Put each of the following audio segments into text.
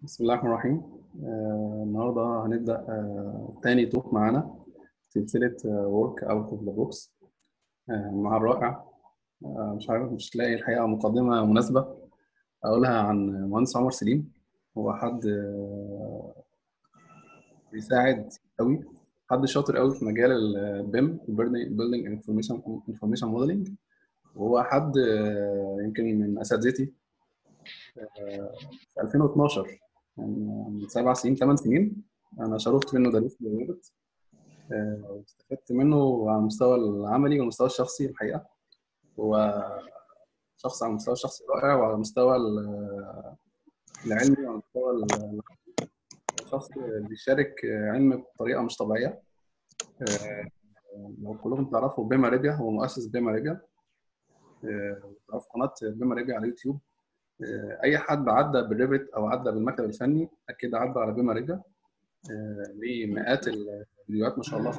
بسم الله الرحمن الرحيم آه، النهارده هنبدأ آه، تاني توك معانا سلسلة ورك اوت اوف ذا بوكس مع الرائع آه، مش عارف مش لاقي الحقيقة مقدمة مناسبة أقولها عن مهندس عمر سليم هو حد آه، بيساعد قوي حد شاطر قوي في مجال البيم Building انفورميشن انفورميشن موديلنج وهو حد آه، يمكن من اساتذتي آه، في 2012 يعني من سبع سنين ثمان سنين انا شرفت منه درست بالريبت واستفدت منه على المستوى العملي والمستوى الشخصي الحقيقه هو شخص على المستوى الشخصي رائع وعلى المستوى ال- العلمي وعلى المستوى ال- شخص بيشارك علم بطريقه مش طبيعيه آه، لو كلكم تعرفوا بيما ريبيا هو مؤسس بيما ريبيا آه، تعرفوا قناه بيما ريبيا على اليوتيوب آه، اي حد عدى بالريفت او عدى بالمكتب الفني اكيد عدى على بيما ريبيا آه، ليه مئات الفيديوهات ما شاء الله في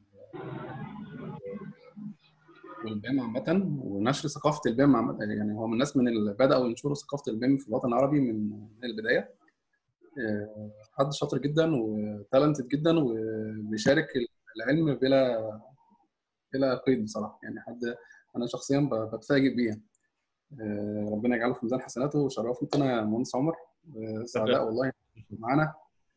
والبيم عامة ونشر ثقافة البيم عامة يعني هو من الناس من اللي بدأوا ينشروا ثقافة البيم في الوطن العربي من من البداية آه، حد شاطر جدا وتالنتد جدا وبيشارك العلم بلا بلا قيد بصراحة يعني حد أنا شخصيا ب- بتفاجئ بيه آه، ربنا يجعله في ميزان حسناته وشرفت أنا يا مهندس عمر آه، سعداء والله معانا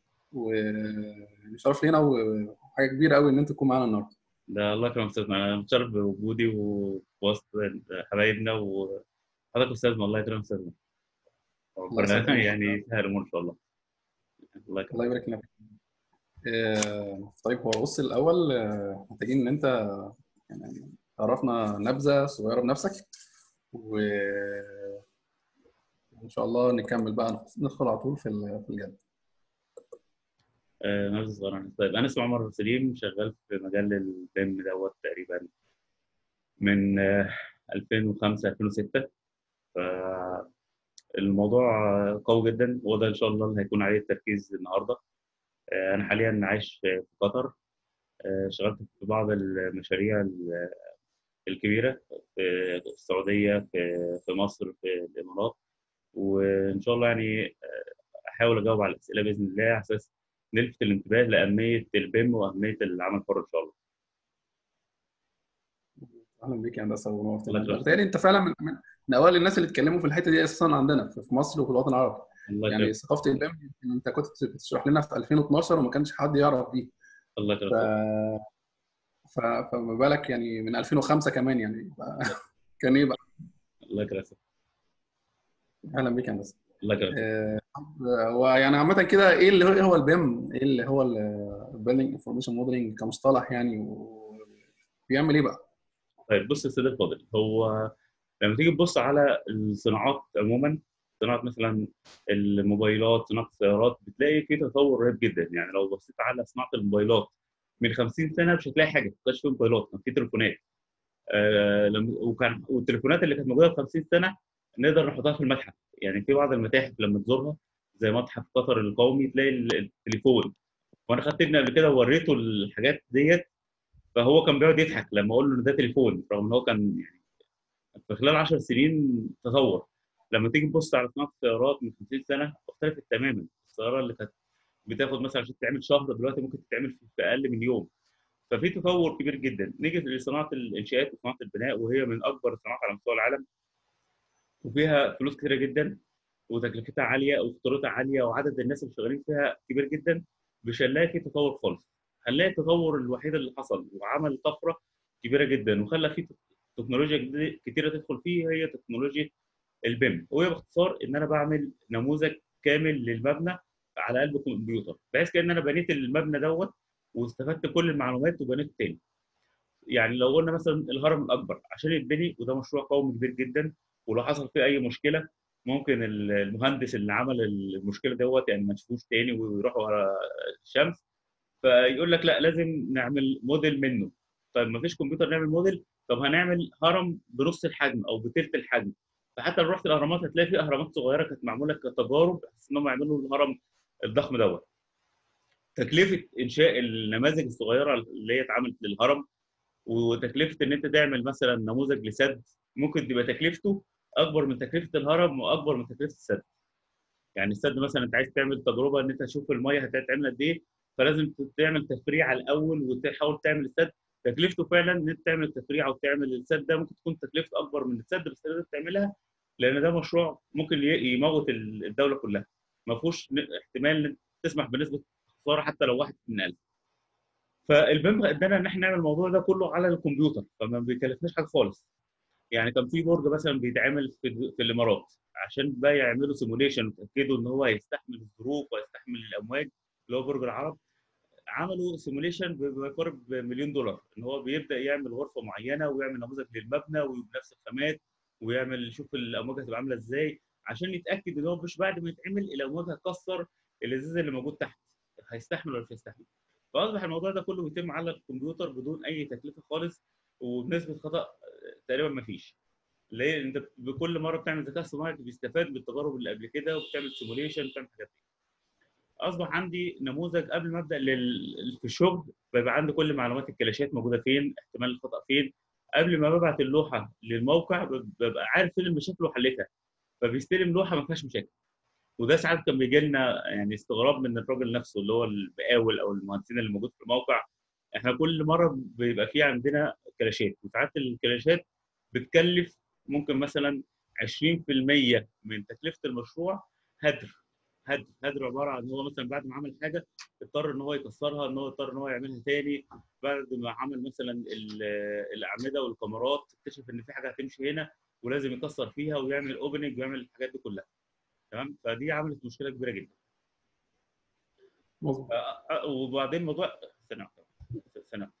وشرف لينا وحاجة كبيرة قوي إن أنت تكون معانا النهاردة ده الله يكرم استاذنا انا متشرف بوجودي ووسط حبايبنا وحضرتك استاذنا الله يكرم استاذنا الله يسعدك. ربنا يعني يسهل الامور ان شاء الله الله يكرم الله يبارك لك آه، طيب هو بص الاول آه، محتاجين ان انت يعني تعرفنا نبذه صغيره بنفسك وان شاء الله نكمل بقى ندخل على طول في ال- في الجد آه، نبذه صغيره طيب انا اسمي عمر سليم شغال في مجال البيم دوت تقريبا من آه، 2005 2006 فالموضوع آه، قوي جدا وده ان شاء الله اللي هيكون عليه التركيز النهارده آه، انا حاليا عايش في في قطر آه، اشتغلت في بعض المشاريع ال- الكبيره في السعوديه في في مصر في الامارات وان شاء الله يعني آه، احاول اجاوب على الاسئله باذن الله على اساس نلفت الانتباه لاهميه البيم واهميه العمل الحر ان شاء الله اهلا بيك يا هندسه الله ونورتنا يكرمك. بالتالي انت فعلا من, من, من اوائل الناس اللي اتكلموا في الحته دي اساسا عندنا في في مصر وفي الوطن العربي الله يعني يكرمك ثقافه البيم انت كنت بتشرح لنا في 2012 وما كانش حد يعرف بيه الله ف... يكرمك ف... فما بالك يعني من 2005 كمان يعني ف- كان ايه بقى الله يكرمك اهلا بيك يا هندسه الله يكرمك آه، هو يعني عامة كده ايه اللي هو إيه هو البيم؟ ايه اللي هو البيلدينج انفورميشن موديلنج كمصطلح يعني وبيعمل ايه بقى؟ طيب بص يا سيدي الفاضل هو لما تيجي تبص على الصناعات عموما صناعه مثلا الموبايلات صناعه السيارات بتلاقي في تطور رهيب جدا يعني لو بصيت على صناعه الموبايلات من 50 سنه مش هتلاقي حاجه ما كانش في موبايلات كان في تليفونات آه لما وكان والتليفونات اللي كانت موجوده في 50 سنه نقدر نحطها في المتحف يعني في بعض المتاحف لما تزورها زي متحف قطر القومي تلاقي ال- التليفون وانا خدت ابني قبل كده ووريته الحاجات ديت فهو كان بيقعد يضحك لما اقول له ان ده تليفون رغم ان هو كان يعني في خلال 10 سنين تطور لما تيجي تبص على صناعه السيارات من 50 سنه اختلفت تماما السياره اللي كانت بتاخد مثلا عشان تعمل شهر دلوقتي ممكن تتعمل في في اقل من يوم ففي تطور كبير جدا نيجي لصناعه الانشاءات وصناعه البناء وهي من اكبر الصناعات على مستوى العالم وفيها فلوس كتيره جدا وتكلفتها عاليه وخطورتها عاليه وعدد الناس اللي شغالين فيها كبير جدا مش هنلاقي في تطور خالص هنلاقي التطور الوحيد اللي حصل وعمل طفره كبيره جدا وخلى في تكنولوجيا جديدة- كتيره تدخل فيه هي تكنولوجيا البيم وهي باختصار ان انا بعمل نموذج كامل للمبنى على قلب كمبيوتر بحيث كان انا بنيت المبنى دوت واستفدت كل المعلومات وبنيته تاني يعني لو قلنا مثلا الهرم الاكبر عشان يتبني وده مشروع قومي كبير جدا ولو حصل فيه اي مشكله ممكن ال- المهندس اللي عمل المشكله دوت يعني ما نشوفوش تاني ويروحوا ورا الشمس فيقول لك لا لازم نعمل موديل منه طيب ما فيش كمبيوتر نعمل موديل طب هنعمل هرم بنص الحجم او بثلث الحجم فحتى لو رحت الاهرامات هتلاقي في اهرامات صغيره كانت معموله كتجارب بحيث انهم يعملوا الهرم الضخم دوت تكلفه انشاء النماذج الصغيره اللي هي اتعملت للهرم وتكلفه ان انت تعمل مثلا نموذج لسد ممكن تبقى تكلفته اكبر من تكلفه الهرم واكبر من تكلفه السد يعني السد مثلا انت عايز تعمل تجربه ان انت تشوف الميه هتتعمل قد ايه فلازم تعمل تفريعه الاول وتحاول تعمل السد تكلفته فعلا ان انت تعمل التفريعه وتعمل السد ده ممكن تكون تكلفته اكبر من السد بس لازم تعملها لان ده مشروع ممكن ي- يموت ال- الدوله كلها ما فيهوش ن- احتمال ان تسمح بنسبه خساره حتى لو واحد من 1000 فالبيم ادانا ان احنا نعمل الموضوع ده كله على الكمبيوتر فما بيكلفناش حاجه خالص يعني كان في برج مثلا بيتعمل في, في الامارات عشان بقى يعملوا سيموليشن ويتاكدوا ان هو هيستحمل الظروف ويستحمل الامواج اللي هو برج العرب عملوا سيموليشن بما يقارب مليون دولار ان هو بيبدا يعمل غرفه معينه ويعمل نموذج للمبنى وبنفس الخامات ويعمل يشوف الامواج هتبقى عامله ازاي عشان يتاكد ان هو مش بعد ما يتعمل الامواج هتكسر الازاز اللي موجود تحت هيستحمل ولا مش هيستحمل فاصبح الموضوع ده كله بيتم على الكمبيوتر بدون اي تكلفه خالص وبنسبه خطا تقريبا ما فيش ليه انت بكل مره بتعمل ذكاء صناعي بيستفاد بالتجارب اللي قبل كده وبتعمل سيموليشن بتعمل حاجات دي اصبح عندي نموذج قبل ما ابدا لل... في الشغل بيبقى عندي كل معلومات الكلاشات موجوده فين احتمال الخطا فين قبل ما ببعت اللوحه للموقع ببقى عارف فين المشاكل وحلتها فبيستلم لوحه ما فيهاش مشاكل وده ساعات كان بيجي لنا يعني استغراب من الراجل نفسه اللي هو المقاول او المهندسين اللي موجود في الموقع احنا كل مره بيبقى في عندنا كلاشات وساعات الكلاشات بتكلف ممكن مثلا 20% من تكلفه المشروع هدر هدر هدر عباره عن هو مثلا بعد ما عمل حاجه اضطر ان هو يكسرها ان هو اضطر ان هو يعملها تاني بعد ما عمل مثلا ال- الاعمده والكاميرات اكتشف ان في حاجه هتمشي هنا ولازم يكسر فيها ويعمل اوبننج ويعمل الحاجات دي كلها تمام فدي عملت مشكله كبيره جدا مظبوط آه، آه، وبعدين موضوع سنه سنه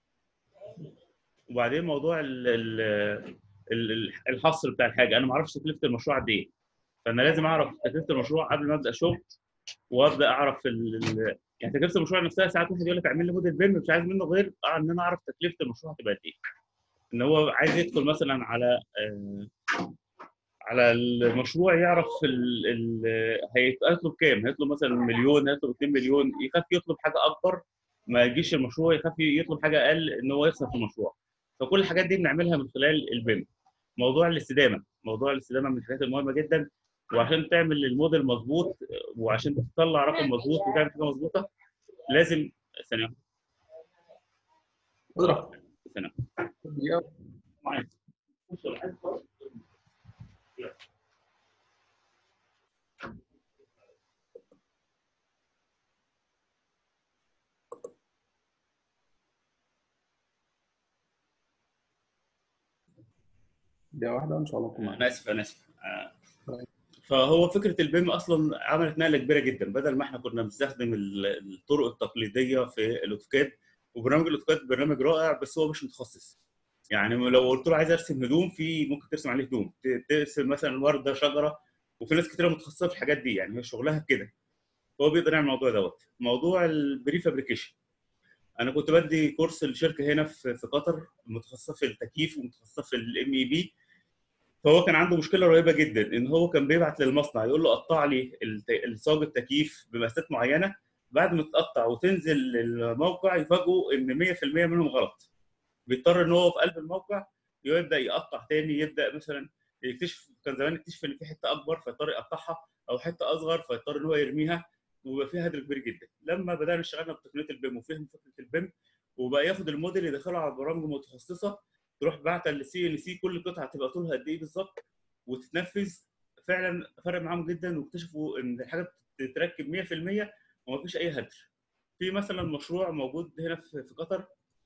وبعدين موضوع ال- ال- ال- الحصر بتاع الحاجه انا ما اعرفش تكلفه المشروع قد ايه فانا لازم اعرف تكلفه المشروع قبل ما ابدا شغل وابدا اعرف ال... ال- يعني تكلفه المشروع نفسها ساعات واحد يقول لك اعمل لي موديل بيم مش عايز منه غير آه ان انا اعرف تكلفه المشروع هتبقى قد ايه ان هو عايز يدخل مثلا على آه، على المشروع يعرف ال... ال... هيطلب كام هيطلب مثلا مليون هيطلب 2 مليون يخاف يطلب حاجه اكبر ما يجيش المشروع يخاف يطلب حاجه اقل ان هو يخسر في المشروع فكل الحاجات دي بنعملها من خلال البيم موضوع الاستدامه موضوع الاستدامه من الحاجات المهمه جدا وعشان تعمل الموديل مظبوط وعشان تطلع رقم مظبوط وتعمل حاجه مظبوطه لازم ثانيه واحدة، اضرب ثانيه دقيقة. معايا دقيقة واحدة إن شاء الله نكون معاك انا اسف انا اسف آه، طيب. فهو فكره البيم اصلا عملت نقله كبيره جدا بدل ما احنا كنا بنستخدم ال- الطرق التقليديه في الاوتوكاد وبرنامج الاوتوكاد برنامج رائع بس هو مش متخصص يعني لو قلت له عايز ارسم هدوم في ممكن ترسم عليه هدوم ت- ترسم مثلا ورده شجره وفي ناس كتير متخصصه في الحاجات دي يعني هي شغلها كده هو بيقدر يعمل الموضوع دوت موضوع البري فابريكيشن انا كنت بدي كورس لشركه هنا في في قطر متخصصه في التكييف ومتخصصه في الام اي بي فهو كان عنده مشكله رهيبه جدا ان هو كان بيبعت للمصنع يقول له قطع لي الت- الصاج التكييف بمقاسات معينه بعد ما تقطع وتنزل الموقع يفاجئوا ان 100% منهم غلط بيضطر ان هو في قلب الموقع يبدا يقطع تاني يبدا مثلا يكتشف كان زمان يكتشف ان في حته اكبر فيضطر يقطعها او حته اصغر فيضطر ان هو يرميها ويبقى فيها هدر كبير جدا لما بدانا اشتغلنا بتقنيه البيم وفهم فكره البيم وبقى ياخد الموديل يدخله على برامج متخصصه تروح باعته للسي ال سي كل قطعه تبقى طولها قد ايه بالظبط وتتنفذ فعلا فرق معاهم جدا واكتشفوا ان الحاجه بتتركب 100% ومفيش اي هدر في مثلا مشروع موجود هنا في في قطر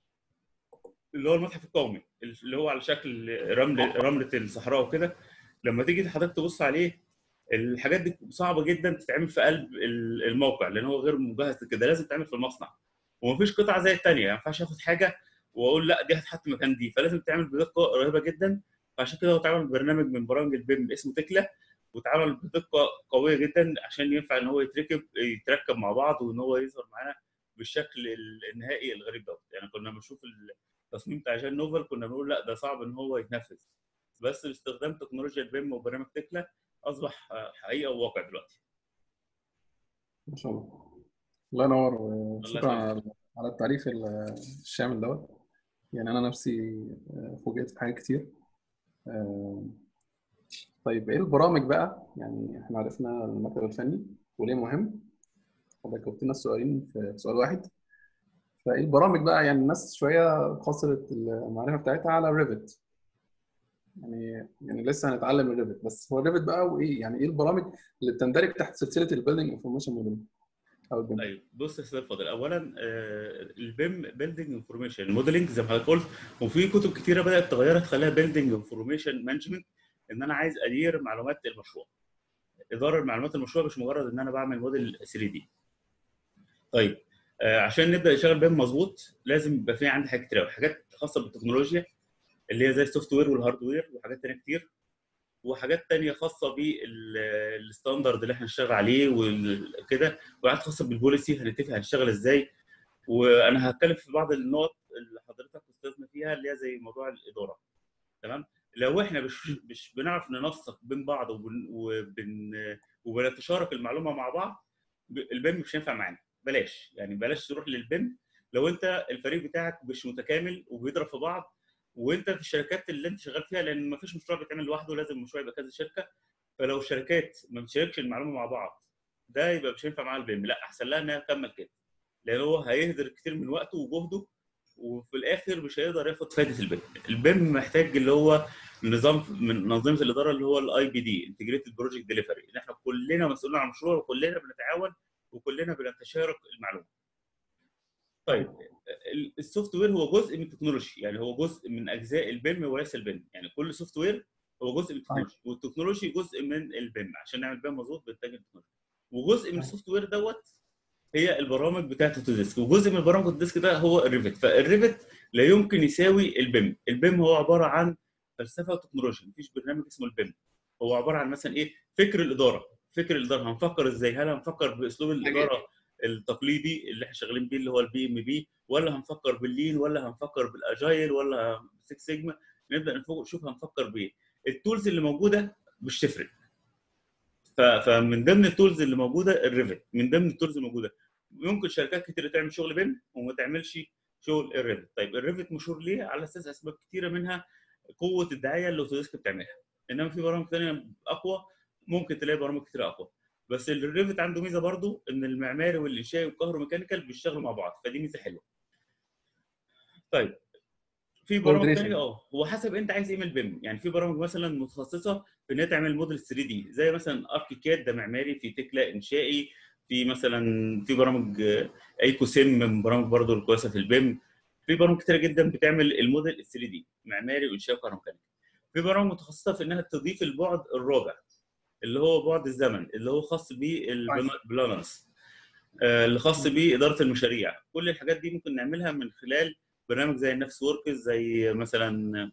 اللي هو المتحف القومي اللي هو على شكل رمل رمله الصحراء وكده لما تيجي حضرتك تبص عليه الحاجات دي صعبه جدا تتعمل في قلب ال- الموقع لان هو غير مجهز كده لازم تتعمل في المصنع ومفيش قطعه زي الثانيه يعني ما ينفعش اخد حاجه واقول لا دي هتحط مكان دي فلازم تتعمل بدقه رهيبه جدا فعشان كده هو اتعمل برنامج من برامج البيم اسمه تكلا واتعمل بدقه قويه جدا عشان ينفع ان هو يتركب يتركب مع بعض وان هو يظهر معانا بالشكل ال- النهائي الغريب دوت يعني كنا بنشوف التصميم بتاع جان نوفل كنا بنقول لا ده صعب ان هو يتنفذ بس باستخدام تكنولوجيا البيم وبرنامج تكلا اصبح حقيقه وواقع دلوقتي إن شاء الله الله ينور وشكرا يخليك. على على التعريف ال- الشامل دوت يعني أنا نفسي آه، فوجئت بحاجات كتير آه، طيب ايه البرامج بقى يعني احنا عرفنا المكتب الفني وليه مهم حضرتك قلت لنا السؤالين في سؤال واحد فايه البرامج بقى يعني الناس شويه قصرت المعرفه بتاعتها على ريفت يعني يعني لسه هنتعلم الريفت بس هو الريفت بقى وايه يعني ايه البرامج اللي بتندرج تحت سلسله البيلدنج انفورميشن موديل او البيم طيب بص يا استاذ فاضل اولا البيم بيلدنج انفورميشن موديلنج زي ما حضرتك قلت وفي كتب كتيره بدات تغيرها تخليها بيلدنج انفورميشن مانجمنت ان انا عايز ادير معلومات المشروع اداره معلومات المشروع مش مجرد ان انا بعمل موديل 3 دي طيب آه عشان نبدا نشتغل بيم مظبوط لازم يبقى في عندي حاجات كتير قوي حاجات خاصه بالتكنولوجيا اللي هي زي السوفت وير والهاردوير وحاجات تانية كتير وحاجات تانية خاصة بالستاندرد اللي احنا هنشتغل عليه وكده وحاجات خاصة بالبوليسي هنتفق هنشتغل ازاي وانا هتكلم في بعض النقط اللي حضرتك استاذنا فيها اللي هي زي موضوع الاداره تمام لو احنا مش مش بنعرف ننسق بين بعض وبن وبن وبنتشارك المعلومه مع بعض البيم مش هينفع معانا بلاش يعني بلاش تروح للبيم لو انت الفريق بتاعك مش متكامل وبيضرب في بعض وانت في الشركات اللي انت شغال فيها لان ما فيش مشروع بيتعمل لوحده لازم المشروع يبقى كذا شركه فلو الشركات ما بتشاركش المعلومه مع بعض ده يبقى مش هينفع معاها البيم لا احسن لها انها تكمل كده لان هو هيهدر كتير من وقته وجهده وفي الاخر مش هيقدر ياخد فائده البيم البيم محتاج اللي هو نظام من منظومه الاداره اللي هو الاي بي دي انتجريتد بروجكت ديليفري ان احنا كلنا مسؤولين عن المشروع وكلنا بنتعاون وكلنا بنتشارك المعلومه طيب السوفت وير هو جزء من التكنولوجي يعني هو جزء من اجزاء البيم وليس البيم يعني كل سوفت وير هو جزء من التكنولوجي والتكنولوجي جزء من البيم عشان نعمل بيم مظبوط بنحتاج التكنولوجي وجزء من السوفت وير دوت هي البرامج بتاعت الديسك وجزء من برامج الديسك ده هو الريفت فالريفت لا يمكن يساوي البيم البيم هو عباره عن فلسفه وتكنولوجيا مفيش برنامج اسمه البيم هو عباره عن مثلا ايه فكر الاداره فكر الاداره هنفكر ازاي هل هنفكر باسلوب الاداره التقليدي اللي احنا شغالين بيه اللي هو البي ام بي ولا هنفكر باللين ولا هنفكر بالاجايل ولا 6 سيجما نبدا نشوف هنفكر بايه التولز اللي موجوده مش تفرق فمن ضمن التولز اللي موجوده الريفت من ضمن التولز الموجوده ممكن شركات كتير تعمل شغل بيم وما تعملش شغل الريفت طيب الريفت مشهور ليه على اساس اسباب كتيره منها قوه الدعايه اللي اوتوديسك بتعملها انما في برامج ثانيه اقوى ممكن تلاقي برامج كتير اقوى بس الريفت عنده ميزه برضو ان المعماري والانشائي والكهروميكانيكال بيشتغلوا مع بعض فدي ميزه حلوه طيب في برامج ثانيه اه هو حسب انت عايز ايه من البيم يعني في برامج مثلا متخصصه في ان هي تعمل موديل 3 دي زي مثلا اركيكاد ده معماري في تكلا انشائي في مثلا في برامج ايكو سيم من برامج برضو الكويسه في البيم في برامج كتيره جدا بتعمل الموديل 3 دي معماري وانشائي وكهروميكانيكال في برامج متخصصه في انها تضيف البعد الرابع اللي هو بعد الزمن اللي هو خاص بالبلانرز اللي خاص باداره المشاريع كل الحاجات دي ممكن نعملها من خلال برنامج زي النفس وركز زي مثلا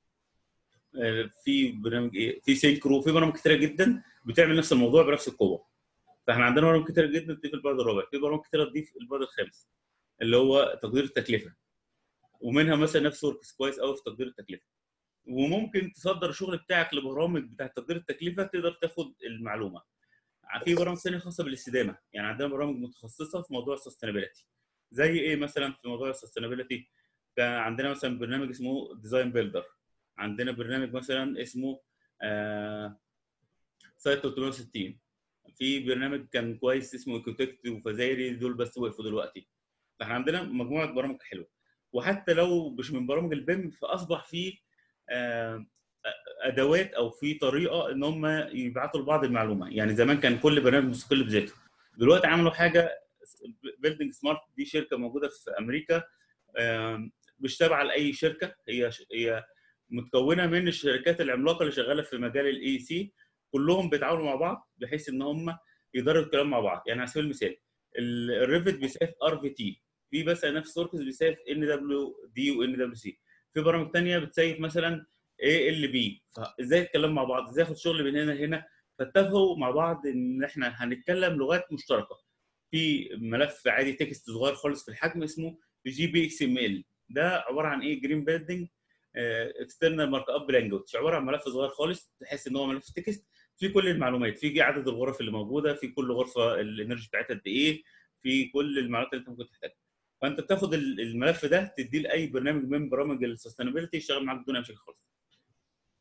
في برنامج ايه في سينكرو في برامج كتيره جدا بتعمل نفس الموضوع بنفس القوه فاحنا عندنا برامج كتيره جدا تضيف البعد الرابع في برامج كتيره تضيف البعد الخامس اللي هو تقدير التكلفه ومنها مثلا نفس وركس كويس قوي في تقدير التكلفه وممكن تصدر الشغل بتاعك لبرامج بتاعت تقدير التكلفه تقدر تاخد المعلومه في برامج ثانيه خاصه بالاستدامه يعني عندنا برامج متخصصه في موضوع السستينابيلتي زي ايه مثلا في موضوع السستينابيلتي كان عندنا مثلا برنامج اسمه ديزاين بيلدر عندنا برنامج مثلا اسمه آه سايت 360 في برنامج كان كويس اسمه ايكوتكت وفزايري دول بس وقفوا دلوقتي فاحنا عندنا مجموعه برامج حلوه وحتى لو مش من برامج البيم فاصبح في آه ادوات او في طريقه ان هم يبعتوا لبعض المعلومه يعني زمان كان كل برنامج مستقل بذاته دلوقتي عملوا حاجه بيلدينج سمارت دي شركه موجوده في امريكا مش تابعه لاي شركه هي هي متكونه من الشركات العملاقه اللي شغاله في مجال الاي سي كلهم بيتعاونوا مع بعض بحيث ان هم يقدروا الكلام مع بعض يعني على سبيل المثال الريفت بيساف ار في تي في بس نفس وركس بيساف ان دبليو دي وان دبليو سي في برامج ثانيه بتسيف مثلا اي ال بي فازاي يتكلموا مع بعض ازاي ياخد شغل من هنا لهنا فاتفقوا مع بعض ان احنا هنتكلم لغات مشتركه في ملف عادي تكست صغير خالص في الحجم اسمه جي بي اكس ام ال ده عباره عن ايه جرين بيلدينج اكسترنال مارك اب لانجوج عباره عن ملف صغير خالص تحس ان هو ملف تكست في كل المعلومات في عدد الغرف اللي موجوده في كل غرفه الانرجي بتاعتها قد ايه في كل المعلومات اللي انت ممكن تحتاجها فانت بتاخد الملف ده تديه لاي برنامج من برامج السستينابيلتي يشتغل معاك بدون اي مشاكل خالص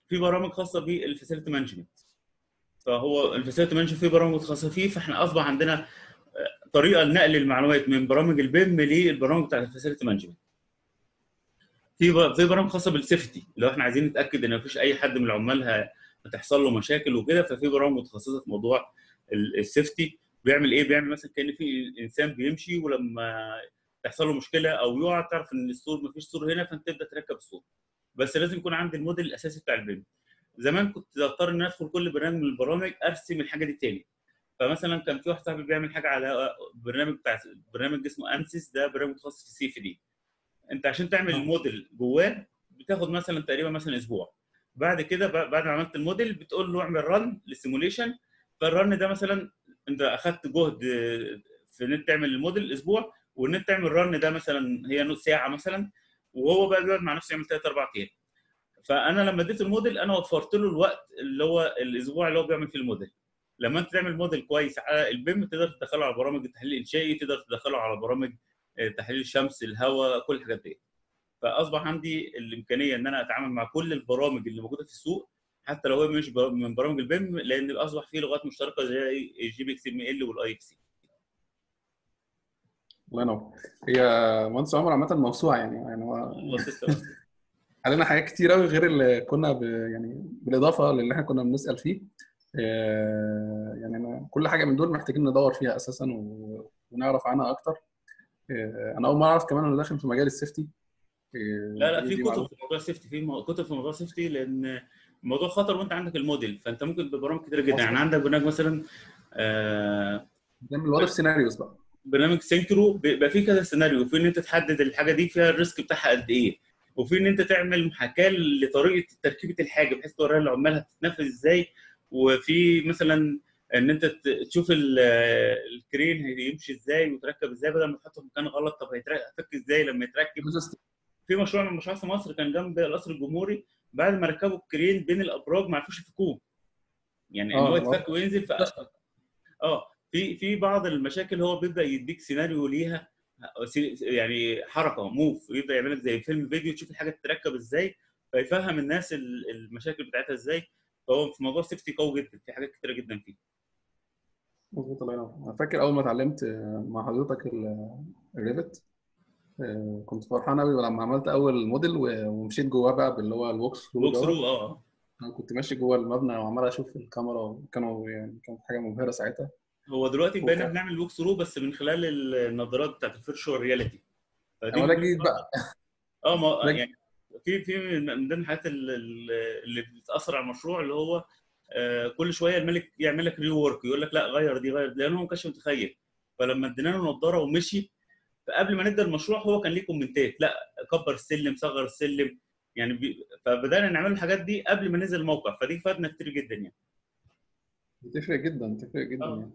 في برامج خاصه بالفاسيلتي مانجمنت فهو الفاسيلتي مانجمنت في برامج متخصصه فيه فاحنا اصبح عندنا طريقه لنقل المعلومات من برامج البيم للبرامج بتاعت الفاسيلتي مانجمنت في في برامج خاصه بالسيفتي لو احنا عايزين نتاكد ان مفيش اي حد من العمال هتحصل له مشاكل وكده ففي برامج متخصصه في موضوع السيفتي بيعمل ايه؟ بيعمل مثلا كان في انسان بيمشي ولما تحصل له مشكله او يقع تعرف ان السور مفيش سور هنا فانت تبدا تركب السور بس لازم يكون عندي الموديل الاساسي بتاع البيم زمان كنت اضطر ان ادخل كل برنامج من البرامج ارسم الحاجه دي تاني فمثلا كان في واحد صاحبي بيعمل حاجه على برنامج بتاع برنامج اسمه انسيس ده برنامج متخصص في السي في دي انت عشان تعمل الموديل جواه بتاخد مثلا تقريبا مثلا اسبوع بعد كده بعد ما عملت الموديل بتقول له اعمل رن للسيموليشن فالرن ده مثلا انت اخذت جهد في ان انت تعمل الموديل اسبوع وان انت تعمل رن ده مثلا هي نص ساعه مثلا وهو بقى بيقعد مع نفسه يعمل ثلاث اربع ايام فانا لما اديت الموديل انا وفرت له الوقت اللي هو الاسبوع اللي هو بيعمل فيه الموديل لما انت تعمل موديل كويس على البيم تقدر تدخله على برامج التحليل الانشائي تقدر تدخله على برامج تحليل الشمس الهواء كل الحاجات دي فاصبح عندي الامكانيه ان انا اتعامل مع كل البرامج اللي موجوده في السوق حتى لو هي مش من برامج البيم لان اصبح في لغات مشتركه زي الجي بي اكس ام ال والاي اف سي الله ينور هي مهندس عمر عامه موسوعه يعني يعني هو علينا حاجات كتير قوي غير اللي كنا ب... يعني بالاضافه للي احنا كنا بنسال فيه يعني أنا كل حاجه من دول محتاجين ندور فيها اساسا و... ونعرف عنها اكتر انا اول مره اعرف كمان انه داخل في مجال السيفتي لا لا في كتب في موضوع السيفتي في كتب في موضوع السيفتي لان الموضوع خطر وانت عندك الموديل فانت ممكن ببرامج كتير جدا يعني عندك برنامج مثلا آه بنعمل وات سيناريوز بقى برنامج سينكرو بيبقى فيه كذا سيناريو في ان انت تحدد الحاجه دي فيها الريسك بتاعها قد ايه وفي ان انت تعمل محاكاه لطريقه تركيبه الحاجه بحيث توريها للعمال هتتنفذ ازاي وفي مثلا ان انت تشوف الكرين هيمشي ازاي وتركب ازاي بدل ما تحطه في مكان غلط طب هيتفك ازاي لما يتركب في مشروع من المشروعات في مصر كان جنب القصر الجمهوري بعد ما ركبوا الكرين بين الابراج ما عرفوش يفكوه يعني ان هو يتفك وينزل ف اه في في بعض المشاكل هو بيبدا يديك سيناريو ليها يعني حركه موف يبدا يعمل لك زي فيلم فيديو تشوف الحاجه تتركب ازاي فيفهم الناس المشاكل بتاعتها ازاي فهو في موضوع سيفتي قوي جدا في حاجات كتيره جدا فيه مظبوط الله ينور انا فاكر اول ما اتعلمت مع حضرتك الريفت كنت فرحان قوي لما عملت اول موديل ومشيت جواه بقى باللي هو الوكس ثرو الوكس ثرو اه انا كنت ماشي جوه المبنى وعمال اشوف الكاميرا وكانوا يعني كانت حاجه مبهره ساعتها هو دلوقتي بقينا بنعمل الوك ثرو بس من خلال النظارات بتاعت الفيرشوال رياليتي فدي جديد بقى اه ما يعني في في من ضمن الحاجات اللي بتاثر على المشروع اللي هو آه كل شويه الملك يعمل لك ري ورك يقول لك لا غير دي غير دي لانه ما كانش متخيل فلما ادينا له نظاره ومشي فقبل ما نبدا المشروع هو كان ليه كومنتات لا كبر السلم صغر السلم يعني بي... فبدانا نعمل الحاجات دي قبل ما ننزل الموقع فدي فادنا كتير جدا يعني بتفرق جدا بتفرق جدا آه.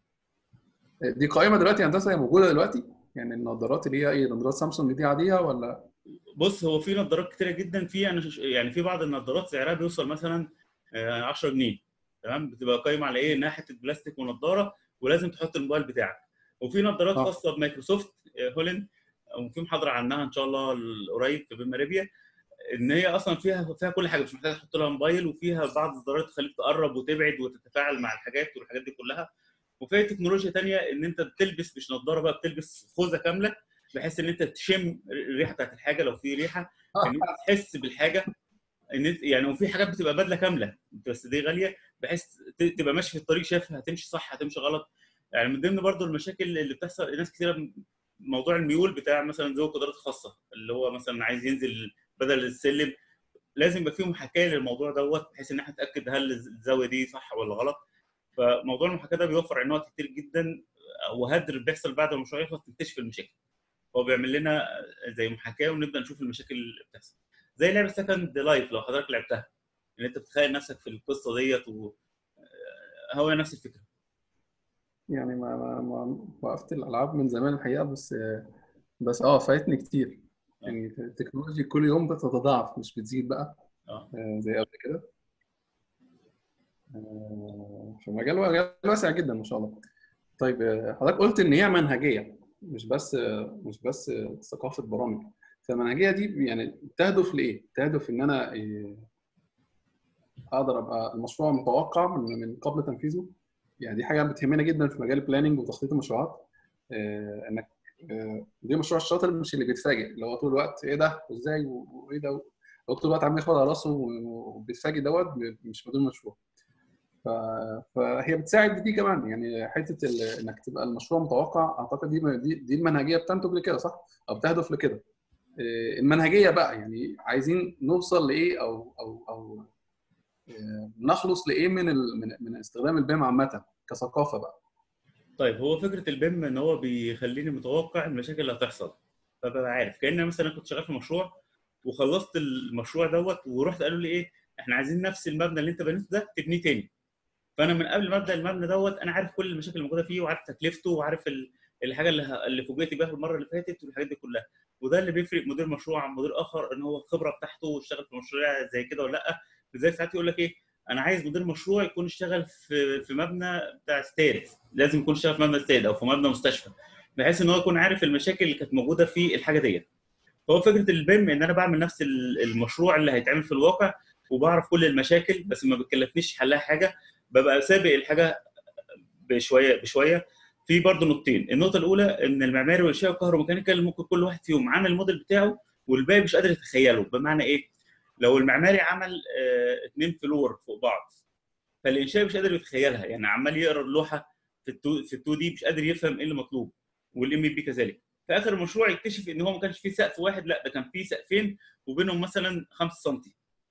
يعني. دي قائمه دلوقتي هندسه هي موجوده دلوقتي يعني النظارات اللي هي ايه نظارات سامسونج دي عاديه ولا بص هو في نظارات كتيره جدا في انا يعني في بعض النظارات سعرها بيوصل مثلا 10 جنيه تمام بتبقى قايمه على ايه انها حته بلاستيك ونضاره ولازم تحط الموبايل بتاعك وفي نظارات آه. خاصه بمايكروسوفت هولند وفي محاضره عنها ان شاء الله قريب في بماريبيا ان هي اصلا فيها فيها كل حاجه مش محتاج تحط لها موبايل وفيها بعض الضرائب تخليك تقرب وتبعد وتتفاعل مع الحاجات والحاجات دي كلها وفي تكنولوجيا ثانيه ان انت بتلبس مش نظاره بقى بتلبس خوذه كامله بحيث ان انت تشم الريحه بتاعت الحاجه لو في ريحه ان انت تحس بالحاجه ان يعني وفي حاجات بتبقى بدله كامله بس دي غاليه بحيث تبقى ماشي في الطريق شايف هتمشي صح هتمشي غلط يعني من ضمن برضو المشاكل اللي بتحصل ناس كثيره موضوع الميول بتاع مثلا ذوي القدرات الخاصه اللي هو مثلا عايز ينزل بدل السلم لازم يبقى فيه محاكاه للموضوع دوت بحيث ان احنا نتاكد هل الزاويه دي صح ولا غلط فموضوع المحاكاه ده بيوفر علينا وقت كتير جدا وهدر بيحصل بعد ما المشروع يخلص تكتشف المشاكل هو بيعمل لنا زي محاكاه ونبدا نشوف المشاكل اللي بتحصل زي لعبه سكند لايف لو حضرتك لعبتها ان انت بتخيل نفسك في القصه ديت و هو نفس الفكره يعني ما ما, ما وقفت الالعاب من زمان الحقيقه بس بس اه فايتني كتير يعني التكنولوجيا كل يوم بتتضاعف مش بتزيد بقى اه زي قبل كده فمجال مجال واسع جدا ما شاء الله طيب حضرتك قلت ان هي منهجيه مش بس مش بس ثقافه برامج فالمنهجيه دي يعني تهدف لايه؟ تهدف ان انا اقدر ابقى المشروع متوقع من من قبل تنفيذه يعني دي حاجه بتهمنا جدا في مجال البلاننج وتخطيط المشروعات آه، انك آه، دي مشروع الشاطر مش اللي بيتفاجئ اللي هو طول الوقت ايه ده وازاي و- وايه ده هو طول الوقت عمال ياخد على راسه وبيتفاجئ دوت مش بدون مشروع ف- فهي بتساعد في دي كمان يعني حته ال- انك تبقى المشروع متوقع اعتقد دي دي, دي المنهجيه بتنتج لكده صح؟ او بتهدف لكده آه، المنهجيه بقى يعني عايزين نوصل لايه او او او آه، نخلص لايه من ال- من من استخدام البيم عامه كثقافه بقى طيب هو فكره البيم ان هو بيخليني متوقع المشاكل اللي هتحصل فببقى عارف كان مثلا كنت شغال في مشروع وخلصت المشروع دوت ورحت قالوا لي ايه احنا عايزين نفس المبنى اللي انت بنيته ده تبنيه تاني فانا من قبل ما ابدا المبنى دوت انا عارف كل المشاكل اللي موجوده فيه وعارف تكلفته وعارف ال- الحاجه اللي ه- اللي فوجئت بيها المره اللي فاتت والحاجات دي كلها وده اللي بيفرق مدير مشروع عن مدير اخر ان هو الخبره بتاعته واشتغل في مشاريع زي كده ولا لا لذلك ساعات يقول لك ايه انا عايز مدير مشروع يكون اشتغل في في مبنى بتاع استاد لازم يكون اشتغل في مبنى استاد او في مبنى مستشفى بحيث ان هو يكون عارف المشاكل اللي كانت موجوده في الحاجه ديت فهو فكره البيم ان انا بعمل نفس ال- المشروع اللي هيتعمل في الواقع وبعرف كل المشاكل بس ما بتكلفنيش حلها حاجه ببقى سابق الحاجه بشويه بشويه في برضه نقطتين النقطه الاولى ان المعماري والانشاء والكهروميكانيكال ممكن كل واحد فيهم عامل الموديل بتاعه والباقي مش قادر يتخيله بمعنى ايه لو المعماري عمل آه، اتنين فلور فوق بعض فالانشاء مش قادر يتخيلها يعني عمال يقرا اللوحه في التو في التو دي مش قادر يفهم ايه اللي مطلوب والام بي كذلك في اخر المشروع يكتشف ان هو ما كانش فيه سقف واحد لا ده كان فيه سقفين وبينهم مثلا 5 سم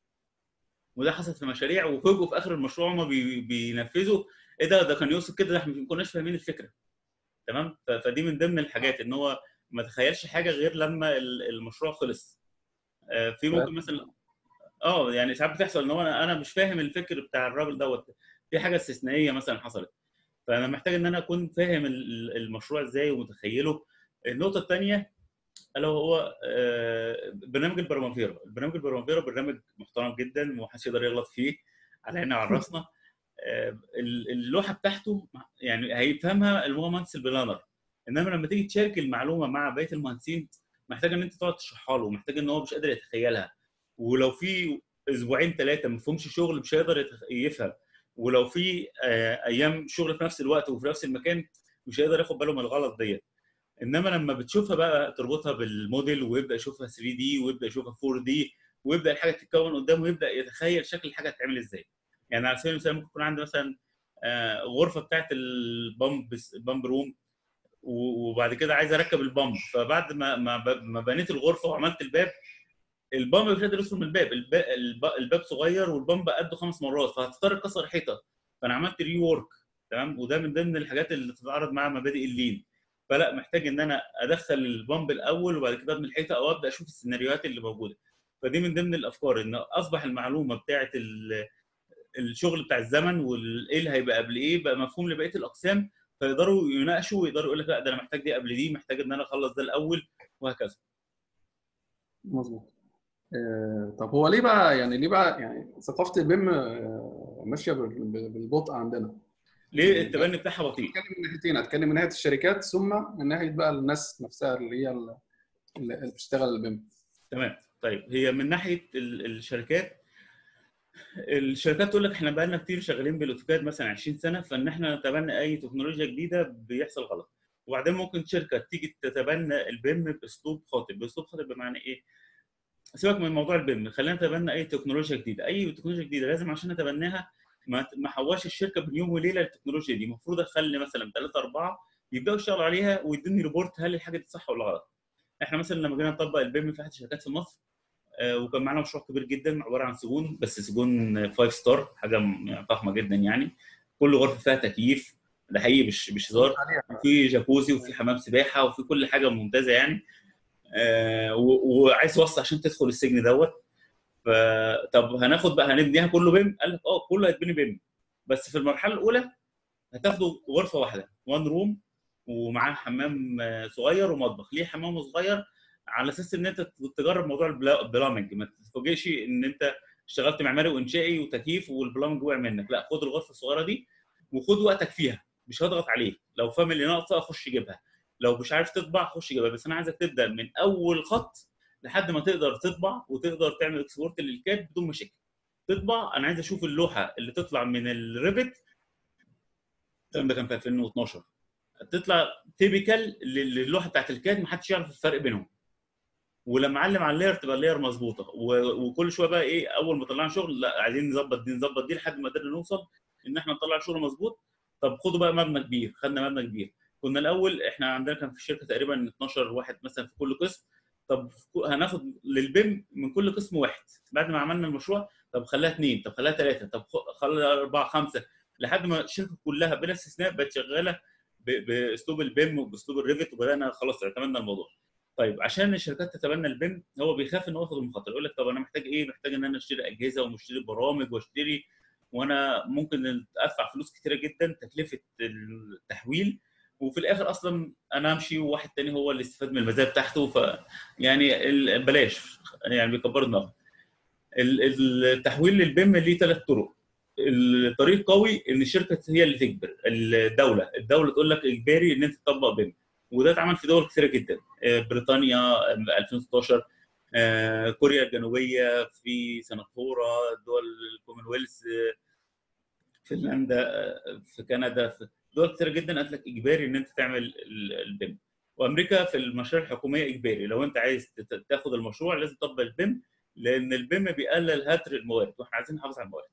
وده حصل في مشاريع وفوجئوا في اخر المشروع هم بي بينفذوا ايه ده ده كان يقصد كده ده احنا ما كناش فاهمين الفكره تمام ف- فدي من ضمن الحاجات ان هو ما تخيلش حاجه غير لما ال- المشروع خلص آه، في ممكن مثلا اه يعني ساعات بتحصل ان هو انا انا مش فاهم الفكر بتاع الراجل دوت في حاجه استثنائيه مثلا حصلت فانا محتاج ان انا اكون فاهم ال- المشروع ازاي ومتخيله النقطه الثانيه الا هو آه، برنامج البرامافيرا البرنامج البرامافيرا برنامج محترم جدا ومحدش يقدر يغلط فيه على عيننا وعلى راسنا آه، ال- اللوحه بتاعته يعني هيفهمها المهندس البلانر انما لما تيجي تشارك المعلومه مع بقيه المهندسين محتاج ان انت تقعد تشرحها له محتاج ان هو مش قادر يتخيلها ولو في اسبوعين ثلاثه ما فيهمش شغل مش هيقدر يتخ- يفهم ولو في آه، ايام شغل في نفس الوقت وفي نفس المكان مش هيقدر ياخد باله من الغلط ديت انما لما بتشوفها بقى تربطها بالموديل ويبدا يشوفها 3 دي ويبدا يشوفها 4 دي ويبدا الحاجه تتكون قدامه ويبدا يتخيل شكل الحاجه هتتعمل ازاي يعني على سبيل المثال ممكن يكون عندي مثلا آه، غرفه بتاعت البامب البامب روم و- وبعد كده عايز اركب البامب فبعد ما ما ب- ما بنيت الغرفه وعملت الباب البامب مش قادر يدخل من الباب الب- الب- الباب صغير والبامب قده خمس مرات فهتضطر تكسر حيطه فانا عملت ري وورك تمام وده من ضمن الحاجات اللي تتعارض مع مبادئ اللين فلا محتاج ان انا ادخل البامب الاول وبعد كده ابني الحيطه او ابدا اشوف السيناريوهات اللي موجوده فدي من ضمن الافكار ان اصبح المعلومه بتاعه ال- الشغل بتاع الزمن وايه اللي هيبقى قبل ايه بقى مفهوم لبقيه الاقسام فيقدروا يناقشوا ويقدروا يقول لك لا ده انا محتاج دي قبل دي محتاج ان انا اخلص ده الاول وهكذا مظبوط آه، طب هو ليه بقى يعني ليه بقى يعني ثقافه البيم آه، ماشيه بال- بال- بالبطء عندنا ليه التبني بتاعها بطيء هتكلم من ناحيتين هتكلم من ناحيه الشركات ثم من ناحيه بقى الناس نفسها اللي هي ال- اللي بتشتغل البيم تمام طيب هي من ناحيه ال- الشركات الشركات تقول لك احنا بقالنا كتير شغالين بالاوتوكاد مثلا 20 سنه فان احنا نتبنى اي تكنولوجيا جديده بيحصل غلط وبعدين ممكن شركه تيجي تتبنى البيم باسلوب خاطئ باسلوب خاطئ بمعنى ايه سيبك من موضوع البيم خلينا نتبنى اي تكنولوجيا جديده اي تكنولوجيا جديده لازم عشان نتبناها ما ما حواش الشركه بين يوم وليله للتكنولوجيا دي المفروض اخلي مثلا ثلاثه اربعه يبداوا يشتغلوا عليها ويدوني ريبورت هل الحاجه دي صح ولا غلط احنا مثلا لما جينا نطبق البيم في احد الشركات في مصر آه، وكان معانا مشروع كبير جدا عباره عن سجون بس سجون 5 ستار حاجه م- فخمه جدا يعني كل غرفه فيها تكييف ده حقيقي مش مش هزار وفي جاكوزي وفي حمام سباحه وفي كل حاجه ممتازه يعني آه، و- وعايز توسع عشان تدخل السجن دوت فطب هناخد بقى هنبنيها كله بيم قال لك اه كله هيتبني بيم بس في المرحله الاولى هتاخدوا غرفه واحده وان روم ومعاه حمام آه، صغير ومطبخ ليه حمام صغير على اساس ان انت تجرب موضوع البلا- البلامنج ما تتفاجئش ان انت اشتغلت معماري وانشائي وتكييف والبلامنج وقع منك لا خد الغرفه الصغيره دي وخد وقتك فيها مش هضغط عليك لو فاهم اللي ناقصه خش جيبها لو مش عارف تطبع خش جيبها بس انا عايزك تبدا من اول خط لحد ما تقدر تطبع وتقدر تعمل اكسبورت للكاد بدون مشاكل تطبع انا عايز اشوف اللوحه اللي تطلع من الريفت الكلام ده كان في 2012 تطلع تيبيكال للوحه بتاعت الكاد محدش يعرف الفرق بينهم ولما اعلم على اللاير تبقى اللاير مظبوطه و- وكل شويه بقى ايه اول ما طلعنا شغل لا عايزين نظبط دي نظبط دي لحد ما قدرنا نوصل ان احنا نطلع شغل مظبوط طب خدوا بقى مبنى كبير خدنا مبنى كبير كنا الاول احنا عندنا كان في الشركه تقريبا 12 واحد مثلا في كل قسم طب هناخد للبيم من كل قسم واحد بعد ما عملنا المشروع طب خليها اثنين طب خليها ثلاثه طب خ- خليها اربعه خمسه لحد ما الشركه كلها بلا استثناء بقت شغاله ب- باسلوب البيم وباسلوب الريفت وبدانا خلاص اعتمدنا الموضوع طيب عشان الشركات تتبنى البيم هو بيخاف ان هو ياخد المخاطره يقول لك طب انا محتاج ايه محتاج ان انا اشتري اجهزه ومشتري برامج واشتري وانا ممكن ادفع فلوس كتيره جدا تكلفه التحويل وفي الاخر اصلا انا امشي وواحد تاني هو اللي استفاد من المزايا بتاعته ف يعني ال- بلاش يعني بيكبروا دماغهم ال- التحويل للبيم ليه ثلاث طرق الطريق قوي ان الشركه هي اللي تجبر الدوله الدوله تقول لك اجباري ان انت تطبق بيم وده اتعمل في دول كثيره جدا آه، بريطانيا آه، 2016 آه، كوريا الجنوبيه في سنغافوره دول الكومنولث آه، فنلندا آه، في كندا في دول كثيره جدا قالت لك اجباري ان انت تعمل ال- البيم وامريكا في المشاريع الحكوميه اجباري لو انت عايز تت- تاخد المشروع لازم تطبق البيم لان البيم بيقلل هدر الموارد واحنا عايزين نحافظ على الموارد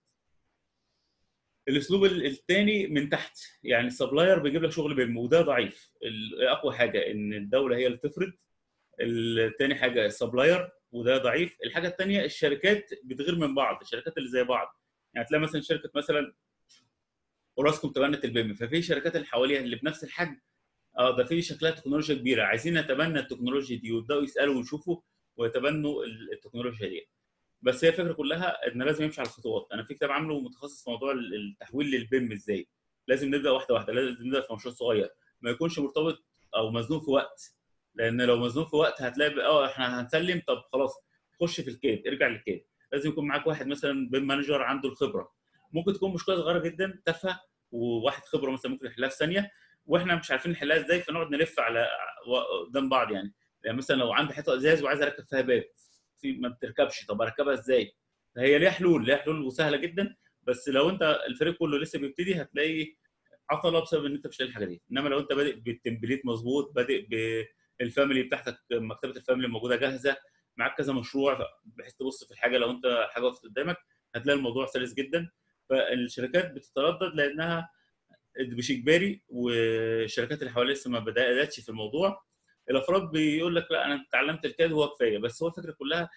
الاسلوب الثاني من تحت يعني السبلاير بيجيب لك شغل بيم وده ضعيف ال- اقوى حاجه ان الدوله هي اللي تفرض الثاني حاجه السبلاير وده ضعيف الحاجه الثانيه الشركات بتغير من بعض الشركات اللي زي بعض يعني تلاقي مثلا شركه مثلا اوراسكوم تبنت البيم ففي شركات اللي حواليها اللي بنفس الحجم اه ده في شكلها تكنولوجيا كبيره عايزين نتبنى التكنولوجيا دي ويبداوا يسالوا ويشوفوا ويتبنوا ال- التكنولوجيا دي بس هي الفكره كلها ان لازم يمشي على الخطوات انا في كتاب عامله متخصص في موضوع ال- التحويل للبيم ازاي لازم نبدا واحده واحده لازم نبدا في مشروع صغير ما يكونش مرتبط او مزنوق في وقت لان لو مزنوق في وقت هتلاقي اه احنا هنسلم طب خلاص خش في الكيد ارجع للكيد لازم يكون معاك واحد مثلا بيم مانجر عنده الخبره ممكن تكون مشكله صغيره جدا تافهه وواحد خبره مثلا ممكن يحلها في ثانيه واحنا مش عارفين نحلها ازاي فنقعد نلف على و- قدام بعض يعني يعني مثلا لو عندي حته ازاز وعايز اركب فيها باب في ما بتركبش طب اركبها ازاي؟ هي ليها حلول ليها حلول وسهله جدا بس لو انت الفريق كله لسه بيبتدي هتلاقي عطله بسبب ان انت مش لاقي الحاجه دي انما لو انت بادئ بالتمبليت مظبوط بادئ بالفاميلي بتاعتك مكتبه الفاميلي موجوده جاهزه معاك كذا مشروع بحيث تبص في الحاجه لو انت حاجه وقفت قدامك هتلاقي الموضوع سلس جدا فالشركات بتتردد لانها مش اجباري والشركات اللي حواليها لسه ما بداتش في الموضوع الافراد بيقول لك لا انا اتعلمت الكاد هو كفايه بس هو الفكره كلها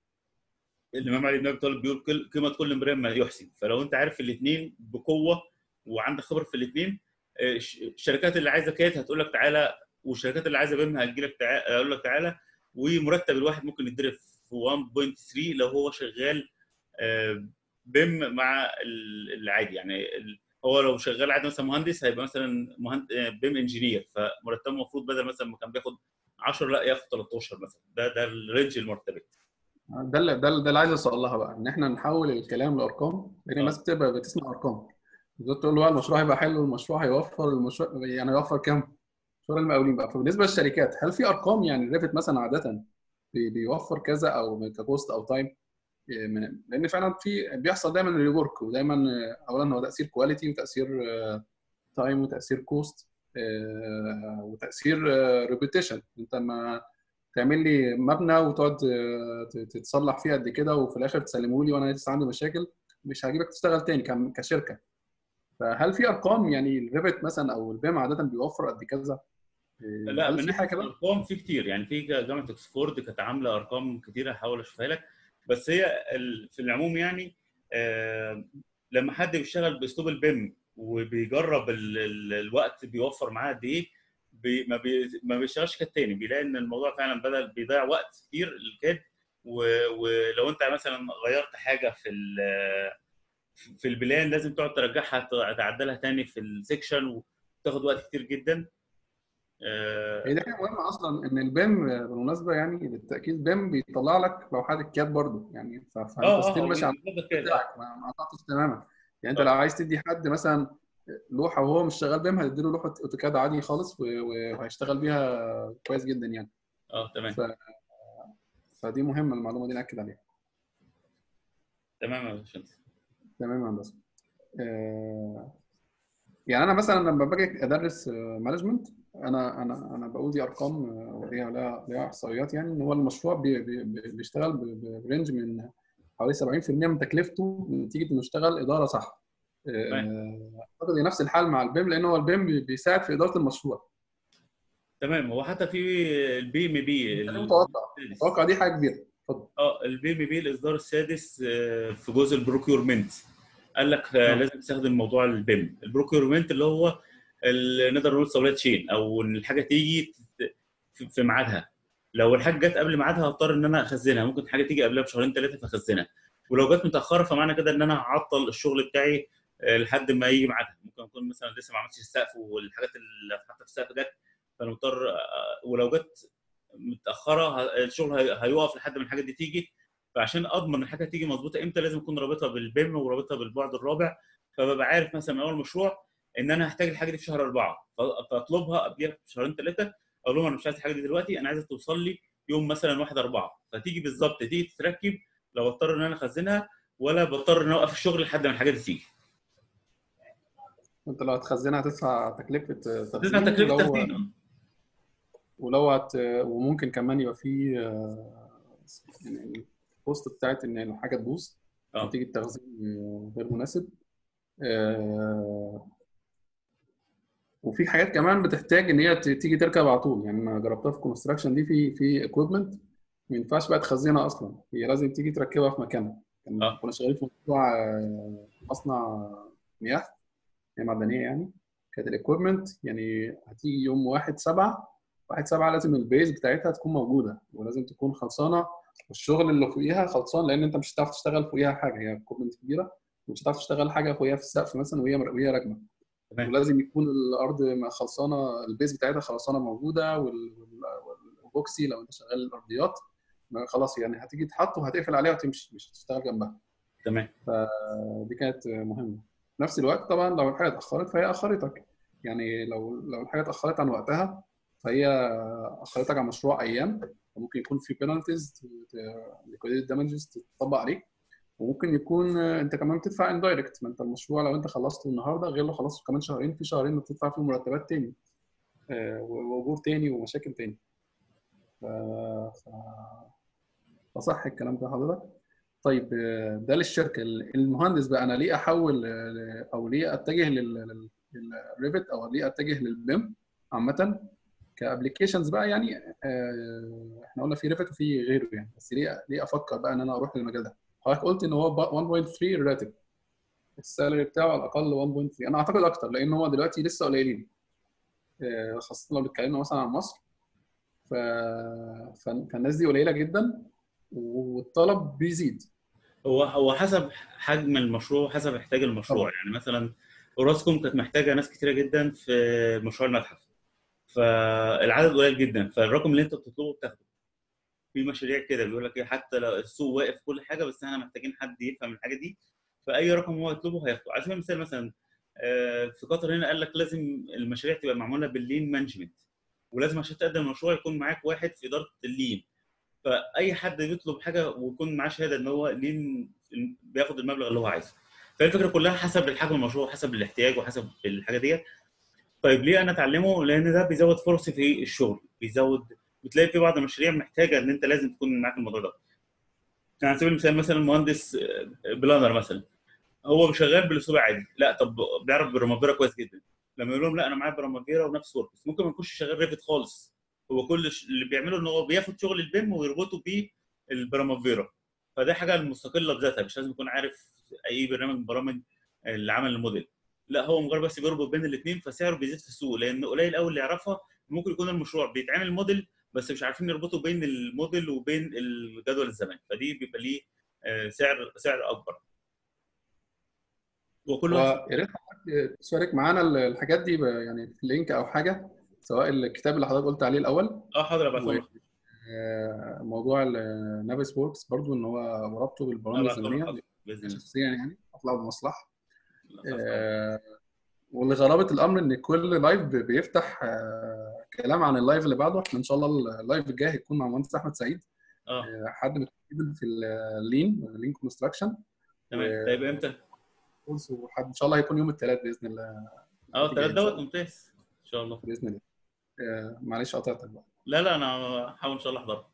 الامام علي بن ابي طالب بيقول كل- قيمه كل امرئ ما يحسن فلو انت عارف الاثنين بقوه وعندك خبره في الاثنين الشركات اللي عايزه كاد هتقول لك تعالى والشركات اللي عايزه بيم هتجي لك تعالى هقول لك تعالى ومرتب الواحد ممكن يتضرب في 1.3 لو هو شغال آه، بيم مع ال- العادي يعني ال- هو لو شغال عادي مثلا مهندس هيبقى مثلا مهند... آه، بيم انجينير فمرتبه المفروض بدل مثلا ما كان بياخد 10 لا ياخد 13 مثلا ده ده الرينج المرتبات ده اللي ده اللي ده اللي عايز اوصل لها بقى ان احنا نحول الكلام لارقام لان الناس بتبقى بتسمع ارقام بالذات تقول له بقى المشروع هيبقى حلو المشروع هيوفر المشروع يعني هيوفر كام؟ مشروع المقاولين بقى فبالنسبه للشركات هل في ارقام يعني الريفت مثلا عاده بي- بيوفر كذا او ككوست او تايم من- لان فعلا في بيحصل دايما ريورك ودايما اولا هو تاثير كواليتي وتاثير تايم وتاثير كوست وتاثير ريبيتيشن انت ما تعمل لي مبنى وتقعد آه، ت- تتصلح فيه قد كده وفي الاخر تسلمه لي وانا لسه عندي مشاكل مش هجيبك تشتغل تاني كم- كشركه فهل في ارقام يعني الريفت مثلا او البيم عاده بيوفر قد كذا؟ آه، لا هل من في ناحيه حاجه كده؟ الارقام في كتير يعني في جامعه اوكسفورد كانت عامله ارقام كتيره هحاول اشوفها لك بس هي ال- في العموم يعني آه، لما حد بيشتغل باسلوب البيم وبيجرب ال- ال- الوقت بيوفر معاه قد ايه بي ما, بي ما بيشتغلش كاد تاني بيلاقي ان الموضوع فعلا بدل بيضيع وقت كتير الكاد و- ولو انت مثلا غيرت حاجه في ال- في البلان لازم تقعد ترجعها تعدلها تاني في السكشن وتاخد وقت كتير جدا آه، هي دي حاجه مهمه اصلا ان البيم آه، بالمناسبه يعني للتاكيد بيم بيطلع لك لوحات الكاد برضو يعني ف- فانت اه ستيل اه ماشي على بالظبط كده بتاعك ما ما قطعتش تماما يعني انت آه. لو عايز تدي حد مثلا لوحه وهو مش شغال بيم هتديله لوحه اوتوكاد عادي خالص و- و- وهيشتغل بيها كويس جدا يعني اه تمام ف... فدي مهمه المعلومه دي ناكد عليها تمام يا باشمهندس تمام يا هندسه آه، يعني انا مثلا لما باجي ادرس مانجمنت انا انا انا بقول دي ارقام آه، وليها لها لها احصائيات يعني ان هو المشروع بي بي بي- بيشتغل ب- ب- برينج من حوالي 70% من تكلفته نتيجه انه اشتغل اداره صح. آه، اعتقد نفس الحال مع البيم لان هو البيم بي- بيساعد في اداره المشروع. تمام هو حتى في البي ام بي ده متوقع متوقع دي حاجه كبيره. اتفضل. اه البي ام بي الاصدار السادس آه، في جزء البروكيورمنت قال لك آه، آه. لازم تستخدم موضوع البيم البروكيورمنت اللي هو ال- نقدر نقول سبلاي تشين او ان الحاجه تيجي تت- في- في ميعادها لو الحاجه جت قبل ميعادها هضطر ان انا اخزنها ممكن حاجه تيجي قبلها بشهرين ثلاثه فاخزنها ولو جت متاخره فمعنى كده ان انا هعطل الشغل بتاعي آه، لحد ما يجي ميعادها ممكن اكون مثلا لسه ما عملتش السقف والحاجات اللي هتتحط في السقف جت فانا مضطر آه، ولو جت متاخره ه- الشغل هي- هيقف لحد ما الحاجه دي تيجي فعشان اضمن الحاجه تيجي مظبوطه امتى لازم اكون رابطها بالبيم ورابطها بالبعد الرابع فببقى عارف مثلا من اول مشروع ان انا هحتاج الحاجه دي في شهر اربعه ف- فاطلبها قبلها بشهرين ثلاثه اقول لهم انا مش عايز الحاجه دي دلوقتي انا عايزها توصل لي يوم مثلا 1 4 فتيجي بالظبط تيجي تتركب لو اضطر ان انا اخزنها ولا بضطر ان أنا اوقف الشغل لحد ما الحاجه دي تيجي انت لو هتخزنها هتدفع تكلفه تدفع تخزين تكلفه ولو- تخزين ولو هت وممكن كمان يبقى في آه، يعني البوست بتاعت ان الحاجه تبوظ اه نتيجه تخزين آه، غير مناسب آه، وفي حاجات كمان بتحتاج ان هي ت- تيجي تركب على طول يعني انا جربتها في كونستراكشن دي في في اكويبمنت ما ينفعش بقى تخزنها اصلا هي لازم تيجي تركبها في مكانها كان- آه. كنا شغالين في مشروع آه، مصنع مياه مياه معدنيه يعني كانت الاكويبمنت يعني هتيجي يوم 1 7 1 7 لازم البيز بتاعتها تكون موجوده ولازم تكون خلصانه والشغل اللي فوقيها خلصان لان انت مش هتعرف تشتغل فوقيها حاجه هي اكويبمنت كبيره ومش هتعرف تشتغل حاجه فوقيها في السقف مثلا وهي وهي راكبه تمام. ولازم يكون الارض م- خلصانه البيز بتاعتها خلصانه موجوده وال- وال- والبوكسي لو انت شغال الارضيات ما خلاص يعني هتيجي تحط وهتقفل عليها وتمشي مش هتشتغل جنبها تمام دي كانت مهمه في نفس الوقت طبعا لو الحاجه اتاخرت فهي اخرتك يعني لو لو الحاجه اتاخرت عن وقتها فهي اخرتك عن مشروع ايام ممكن يكون في بينالتيز ليكويديت دامجز تطبق عليك وممكن يكون انت كمان بتدفع اندايركت ما انت المشروع لو انت خلصته النهارده غير لو خلصته كمان شهرين في شهرين بتدفع فيهم مرتبات تاني آه، واجور تاني ومشاكل تاني ف... ف... فصح الكلام ده حضرتك طيب آه، ده للشركه المهندس بقى انا ليه احول آه، او ليه اتجه للريفت او ليه اتجه للبيم عامه كابلكيشنز بقى يعني آه، احنا قلنا في ريفت وفي غيره يعني بس ليه ليه افكر بقى ان انا اروح للمجال ده حضرتك قلت ان هو 1.3 راتب السالري بتاعه على الاقل 1.3 انا اعتقد اكتر لان هو دلوقتي لسه قليلين آه، خاصه لو اتكلمنا مثلا عن مصر ف... ف... فالناس دي قليله جدا والطلب بيزيد هو هو حسب حجم المشروع حسب احتياج المشروع طبعا. يعني مثلا اوراسكوم كانت محتاجه ناس كتيره جدا في مشروع المتحف فالعدد قليل جدا فالرقم اللي انت بتطلبه بتاخده في مشاريع كده بيقول لك ايه حتى لو السوق واقف كل حاجه بس احنا محتاجين حد يفهم الحاجه دي فاي رقم هو يطلبه هياخده على سبيل المثال مثلا آه، في قطر هنا قال لك لازم المشاريع تبقى معموله باللين مانجمنت ولازم عشان تقدم مشروع يكون معاك واحد في اداره اللين فاي حد بيطلب حاجه ويكون معاه شهاده ان هو لين بياخد المبلغ اللي هو عايزه فالفكره كلها حسب الحجم المشروع حسب الاحتياج وحسب الحاجه ديت طيب ليه انا اتعلمه لان ده بيزود فرصي في الشغل بيزود بتلاقي في بعض المشاريع محتاجه ان انت لازم تكون معاك الموضوع ده يعني على سبيل المثال مثلا مهندس بلانر مثلا هو شغال بالاسلوب عادي لا طب بيعرف برمافيرا كويس جدا لما يقول لهم لا انا معايا برمافيرا ونفس وركس ممكن ما يكونش شغال ريفت خالص هو كل ش- اللي بيعمله ان هو بياخد شغل البيم ويربطه بالبرمافيرا فده حاجه مستقله بذاتها مش لازم يكون عارف اي برنامج من برامج اللي عمل الموديل لا هو مجرد بس بيربط بين الاثنين فسعره بيزيد في السوق لان قليل قوي اللي يعرفها ممكن يكون المشروع بيتعمل موديل بس مش عارفين يربطوا بين الموديل وبين الجدول الزمني فدي بيبقى ليه آه، سعر سعر اكبر وكل واحد هو يا ريت حضرتك تشارك معانا الحاجات دي ب- يعني في لينك او حاجه سواء الكتاب اللي حضرتك قلت عليه الاول اه حاضر ابعته لك آه، موضوع النافيس ووركس برضو ان هو وربطه بالبرامج ابعته لك الزمنيه حاضر باذن الله شخصيا يعني اطلع بمصلحه لا، آه، ولغرابه الامر ان كل لايف ب- بيفتح آه، كلام عن اللايف اللي بعده احنا ان شاء الله اللايف الجاي هيكون مع المهندس احمد سعيد اه آه، حد متقدم في اللين لين كونستراكشن تمام طيب امتى؟ وحد ان شاء الله هيكون يوم الثلاث باذن الله اه الثلاث دوت ممتاز ان شاء الله باذن الله آه معلش قطعتك بقى لا لا انا هحاول ان شاء الله احضرها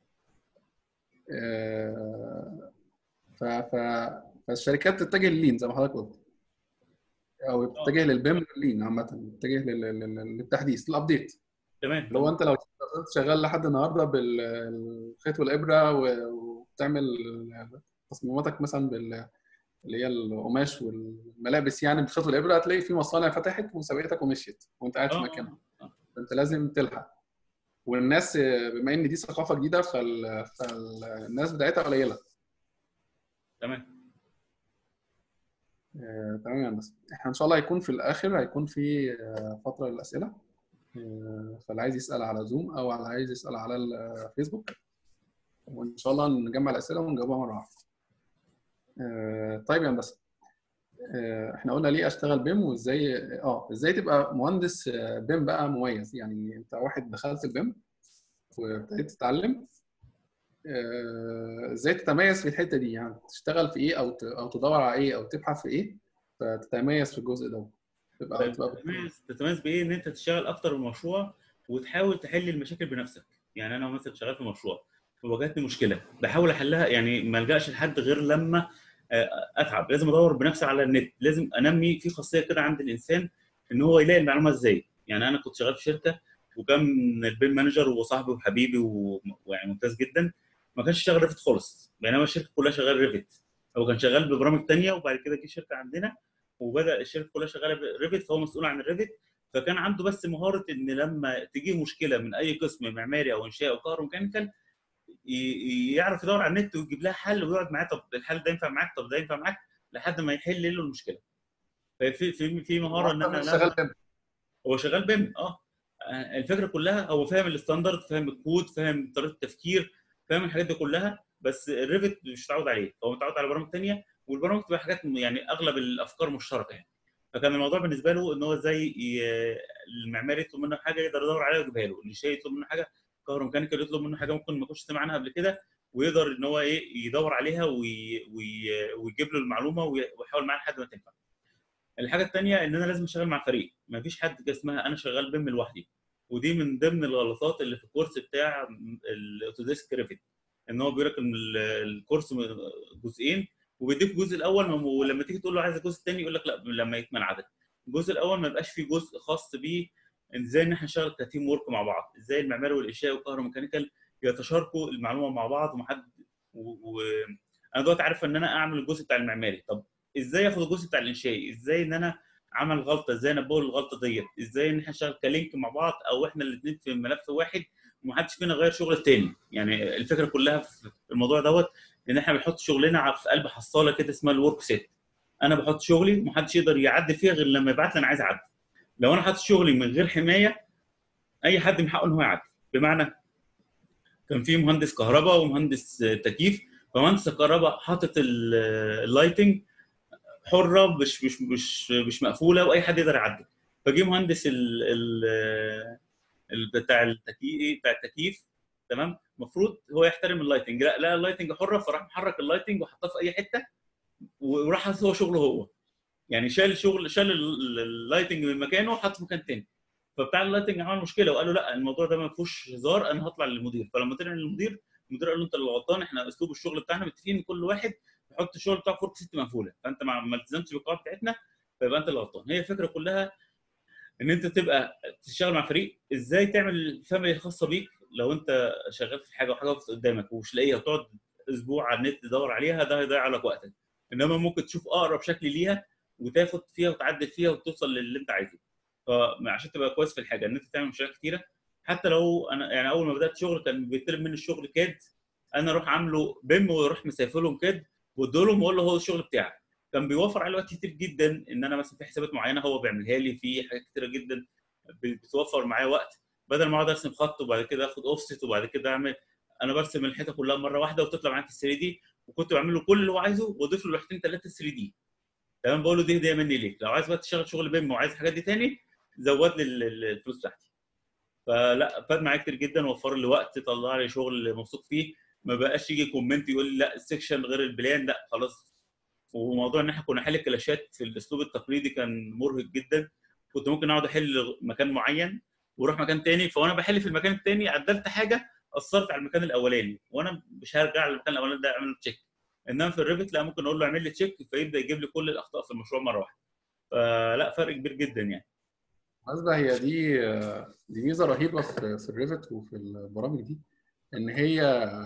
آه ف ف فالشركات تتجه لللين زي ما حضرتك قلت او تتجه للبيم واللين عامه تتجه للتحديث للابديت تمام لو انت لو شغال لحد النهارده بالخيط والابره وبتعمل تصميماتك مثلا بال اللي هي القماش والملابس يعني بالخيط والابره هتلاقي في مصانع فتحت وسبقتك ومشيت وانت قاعد في مكانك فانت لازم تلحق والناس بما ان دي ثقافه جديده فال... فالناس بتاعتها قليله تمام آه، تمام يا هندسه احنا ان شاء الله هيكون في الاخر هيكون في فتره للاسئله فاللي عايز يسال على زوم او اللي عايز يسال على الفيسبوك وان شاء الله نجمع الاسئله ونجاوبها مره واحده طيب يا هندسه احنا قلنا ليه اشتغل بيم وازاي اه ازاي تبقى مهندس بيم بقى مميز يعني انت واحد دخلت البيم وابتديت تتعلم ازاي تتميز في الحته دي يعني تشتغل في ايه او او تدور على ايه او تبحث في ايه فتتميز في الجزء ده تبقى تبقى تتميز تتميز بايه ان انت تشتغل اكتر من مشروع وتحاول تحل المشاكل بنفسك يعني انا مثلا شغال في مشروع واجهتني مشكله بحاول احلها يعني ما الجاش لحد غير لما اتعب لازم ادور بنفسي على النت لازم انمي في خاصيه كده عند الانسان ان هو يلاقي المعلومه ازاي يعني انا كنت شغال في شركه وكان البيم مانجر وصاحبي وحبيبي ويعني ممتاز جدا ما كانش شغال ريفت خالص بينما الشركه كلها شغال ريفت هو كان شغال ببرامج ثانيه وبعد كده جه شركه عندنا وبدا الشركه كلها شغاله ريفت فهو مسؤول عن الريفت فكان عنده بس مهاره ان لما تجي مشكله من اي قسم معماري او انشاء او كهروميكانيكال يعرف يدور على النت ويجيب لها حل ويقعد معاه طب الحل ده ينفع معاك طب ده ينفع معاك لحد ما يحل له المشكله ففي في في مهاره ان انا شغال بيم هو شغال بيم اه الفكره كلها هو فاهم الستاندرد فاهم الكود فاهم طريقه التفكير فاهم الحاجات دي كلها بس الريفت مش متعود عليه هو متعود على برامج ثانيه والبرامج تبقى حاجات يعني اغلب الافكار مشتركه يعني فكان الموضوع بالنسبه له ان هو ازاي المعماري يطلب منه حاجه يقدر يدور عليها ويجيبها له الانشائي يطلب منه حاجه كهروميكانيكال يطلب منه حاجه ممكن ما يكونش سمع عنها قبل كده ويقدر ان هو ايه يدور عليها وي... وي... ويجيب له المعلومه ويحاول معاها لحد ما تنفع. الحاجه الثانيه ان انا لازم اشتغل مع فريق ما فيش حد اسمها انا شغال بيم لوحدي ودي من ضمن الغلطات اللي في الكورس بتاع الاوتوديسك ريفت ان هو بيقول لك الكورس جزئين وبيديك الجزء الاول ولما تيجي تقول له عايز الجزء الثاني يقول لك لا لما يكمل عدد الجزء الاول ما يبقاش فيه جزء خاص بيه ازاي ان احنا نشتغل كتيم ورك مع بعض ازاي المعماري والانشاء والكهروميكانيكال يتشاركوا المعلومه مع بعض ومحد و... و... انا دلوقتي عارف ان انا اعمل الجزء بتاع المعماري طب ازاي اخد الجزء بتاع الانشائي ازاي ان انا عمل غلطه ازاي انا بقول الغلطه ديت ازاي ان احنا نشتغل كلينك مع بعض او احنا الاثنين في ملف واحد ومحدش فينا غير شغل التاني يعني الفكره كلها في الموضوع دوت ان احنا بنحط شغلنا في قلب حصاله كده اسمها الورك سيت انا بحط شغلي ومحدش يقدر يعدل فيها غير لما يبعت لي انا عايز اعدل لو انا حاطط شغلي من غير حمايه اي حد من حقه ان هو يعدل بمعنى كان في مهندس كهرباء ومهندس تكييف فمهندس الكهرباء حاطط اللايتنج حره مش مش مش مش مقفوله واي حد يقدر يعدل فجه مهندس ال ال بتاع التكييف بتاع التكييف تمام المفروض هو يحترم اللايتنج لا لا اللايتنج حره فراح محرك اللايتنج وحطها في اي حته وراح هو شغله هو يعني شال شغل شال اللايتنج من مكانه وحطه في مكان تاني فبتاع اللايتنج عمل مشكله وقال له لا الموضوع ده ما فيهوش هزار انا هطلع للمدير فلما طلع للمدير المدير قال له انت اللي غلطان احنا اسلوب الشغل بتاعنا متفقين كل واحد يحط الشغل بتاعه فورك ست مقفوله فانت ما التزمتش بالقواعد بتاعتنا فيبقى انت اللي غلطان هي الفكره كلها ان انت تبقى تشتغل مع فريق ازاي تعمل الفاميلي الخاصه بيك لو انت شغال في حاجه وحاجه وقفت قدامك ومش لاقيها وتقعد اسبوع على النت تدور عليها ده هيضيع لك وقتك انما ممكن تشوف اقرب شكل ليها وتاخد فيها وتعدل فيها وتوصل للي انت عايزه فعشان تبقى كويس في الحاجه ان انت تعمل مشاريع كتيره حتى لو انا يعني اول ما بدات شغل كان بيطلب مني الشغل كاد انا اروح عامله بيم واروح مسافلهم كاد وادولهم واقول له هو الشغل بتاعك كان بيوفر علي وقت كتير جدا ان انا مثلا في حسابات معينه هو بيعملها لي في حاجات كتيره جدا بتوفر معايا وقت بدل ما اقعد ارسم خط وبعد كده اخد اوفست وبعد كده اعمل انا برسم الحيطه كلها مره واحده وتطلع معاك 3 دي وكنت بعمل له كل اللي هو عايزه واضيف له لوحتين ثلاثه 3 دي تمام بقول له دي هديه مني ليك لو عايز بقى تشتغل شغل بيم وعايز الحاجات دي تاني زود لي الفلوس بتاعتي فلا فاد معايا كتير جدا وفر لي وقت طلع لي شغل موثوق فيه ما بقاش يجي كومنت يقول لي لا السكشن غير البلان لا خلاص وموضوع ان احنا كنا نحل الكلاشات في الاسلوب التقليدي كان مرهق جدا كنت ممكن اقعد احل مكان معين واروح مكان تاني فوانا بحل في المكان التاني عدلت حاجه اثرت على المكان الاولاني وانا مش هرجع للمكان الاولاني ده اعمل تشيك انما في الريفت لا ممكن اقول له اعمل لي تشيك فيبدا يجيب لي كل الاخطاء في المشروع مره واحده فلا فرق كبير جدا يعني بالمناسبة هي دي دي ميزة رهيبة في في الريفت وفي البرامج دي إن هي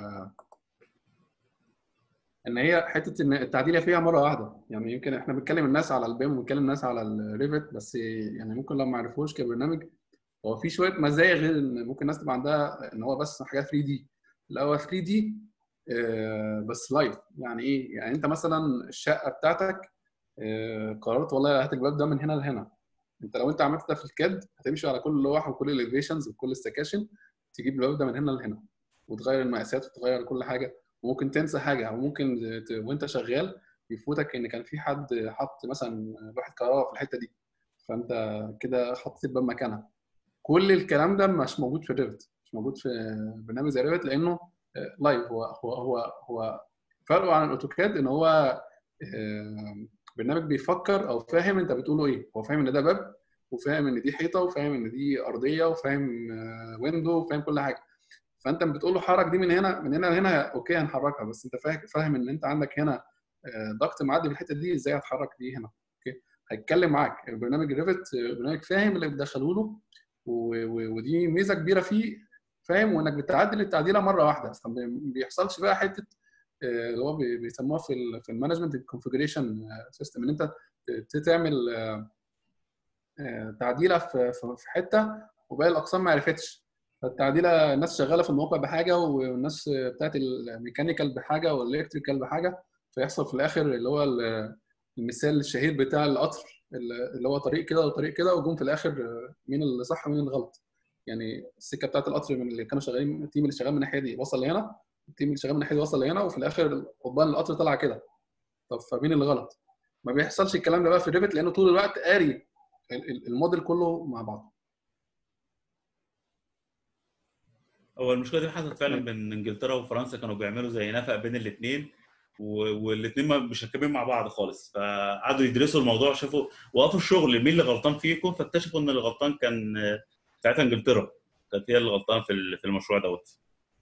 إن هي حتة إن التعديل فيها مرة واحدة يعني يمكن إحنا بنتكلم الناس على البيم وبنتكلم الناس على الريفت بس يعني ممكن لو ما عرفوش كبرنامج هو في شوية مزايا غير إن ممكن الناس تبقى عندها إن هو بس حاجات 3 دي لا هو 3 دي بس لايف يعني إيه؟ يعني أنت مثلا الشقة بتاعتك آه، قررت والله هات الباب ده من هنا لهنا انت لو انت عملت ده في الكاد هتمشي على كل لوح وكل الاليفيشنز وكل السكاشن تجيب الباب ده من هنا لهنا وتغير المقاسات وتغير كل حاجه وممكن تنسى حاجه او ممكن ت... وانت شغال يفوتك ان كان في حد حط مثلا لوحه كهرباء في الحته دي فانت كده حطيت الباب مكانها كل الكلام ده مش موجود في الريفت مش موجود في برنامج زي ريفت لانه لايف هو هو هو هو فرقه عن الاوتوكاد ان هو آه، برنامج بيفكر او فاهم انت بتقوله ايه هو فاهم ان ده باب وفاهم ان دي حيطه وفاهم ان دي ارضيه وفاهم ويندو وفاهم كل حاجه فانت بتقول له حرك دي من هنا من هنا لهنا اوكي هنحركها بس انت فاهم فاهم ان انت عندك هنا ضغط معدي في الحته دي ازاي هتحرك دي هنا اوكي هيتكلم معاك البرنامج ريفت برنامج فاهم اللي بتدخله له ودي ميزه كبيره فيه فاهم وانك بتعدل التعديله مره واحده فما بيحصلش بقى حته اللي هو بيسموها في في المانجمنت الكونفجريشن سيستم ان انت تعمل تعديله في في حته وباقي الاقسام ما عرفتش فالتعديله الناس شغاله في الموقع بحاجه والناس بتاعت الميكانيكال بحاجه والالكتريكال بحاجه فيحصل في الاخر اللي هو المثال الشهير بتاع القطر اللي هو طريق كده وطريق كده وجم في الاخر مين اللي صح ومين الغلط يعني السكه بتاعت القطر من اللي كانوا شغالين التيم اللي شغال من الناحيه دي وصل لهنا التيم اللي شغال من الناحيه دي وصل لهنا وفي الاخر قضبان القطر طلع كده طب فمين اللي غلط؟ ما بيحصلش الكلام ده بقى في الريفت لانه طول الوقت قاري الموديل كله مع بعض هو المشكله دي حصلت فعلا بين انجلترا وفرنسا كانوا بيعملوا زي نفق بين الاثنين والاثنين مش راكبين مع بعض خالص فقعدوا يدرسوا الموضوع شافوا وقفوا الشغل مين اللي غلطان فيكم فاكتشفوا ان اللي غلطان كان ساعتها انجلترا كانت هي اللي غلطانه في في المشروع دوت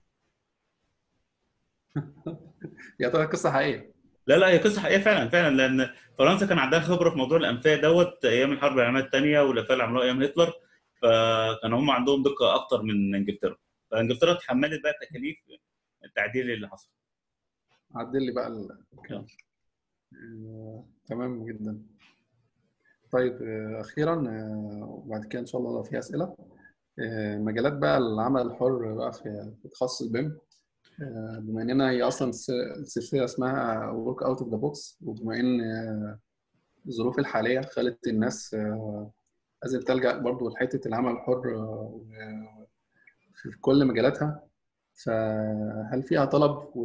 يا ترى قصه حقيقيه لا لا هي قصه حقيقيه فعلا فعلا لان فرنسا كان عندها خبره في موضوع الانفاق دوت ايام الحرب العالميه الثانيه والانفاق اللي عملوها ايام هتلر فكانوا هم عندهم دقه اكتر من انجلترا فانجلترا اتحملت بقى تكاليف التعديل اللي حصل عدل لي بقى الكلام آه، تمام جدا طيب آه، اخيرا آه، وبعد كده ان شاء الله لو في اسئله آه، مجالات بقى العمل الحر بقى في في تخصص البيم آه، بما اننا هي اصلا الس- السلسله اسمها ورك اوت اوف ذا بوكس وبما ان آه، الظروف الحاليه خلت الناس آه، لازم تلجا برضو لحته العمل الحر آه، و- في كل مجالاتها فهل فيها طلب و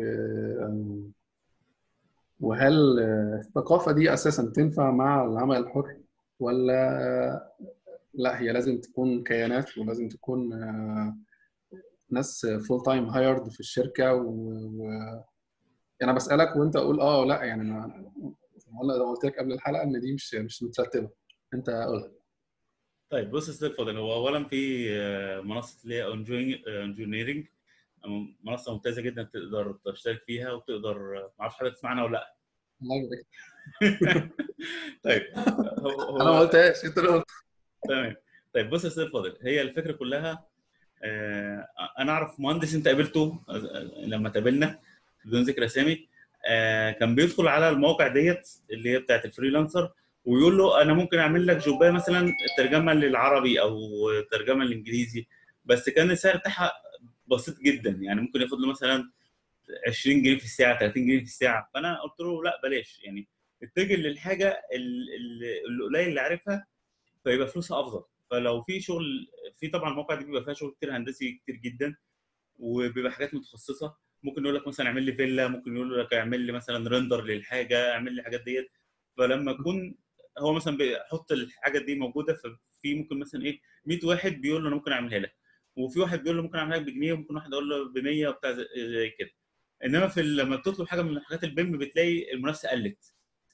وهل آه، الثقافه دي اساسا تنفع مع العمل الحر ولا لا هي لازم تكون كيانات ولازم تكون آه، ناس فول تايم هايرد في الشركه و... و... انا بسالك وانت اقول اه لا يعني ما والله لو قلت لك قبل الحلقه ان دي مش مش مترتبه انت قول طيب بص يا استاذ فاضل هو اولا في آه، منصه اللي هي انجينيرنج منصه ممتازه جدا تقدر تشترك فيها وتقدر ما اعرفش حضرتك تسمعنا ولا لا الله يبارك طيب هو هو انا ما قلتهاش انت اللي قلت تمام طيب بص يا استاذ فاضل هي الفكره كلها آه، انا اعرف مهندس انت قابلته آه، لما تقابلنا بدون ذكر اسامي آه، كان بيدخل على المواقع ديت اللي هي بتاعت الفريلانسر ويقول له انا ممكن اعمل لك جوبايه مثلا ترجمه للعربي او ترجمه للانجليزي بس كان السعر بتاعها بسيط جدا يعني ممكن ياخد له مثلا 20 جنيه في الساعه 30 جنيه في الساعه فانا قلت له لا بلاش يعني اتجه للحاجه ال- ال- القليل اللي عارفها فيبقى فلوسها افضل فلو في شغل في طبعا المواقع دي بيبقى فيها شغل كتير هندسي كتير جدا وبيبقى حاجات متخصصه ممكن يقول لك مثلا اعمل لي فيلا ممكن يقول لك اعمل لي مثلا ريندر للحاجه اعمل لي الحاجات ديت فلما يكون هو مثلا بيحط الحاجه دي موجوده ففي ممكن مثلا ايه 100 واحد بيقول له انا ممكن اعملها لك وفي واحد بيقول له ممكن اعملها لك بجنيه وممكن واحد يقول له ب 100 وبتاع زي زي كده انما في ال- لما بتطلب حاجه من حاجات البيم بتلاقي المنافسه قلت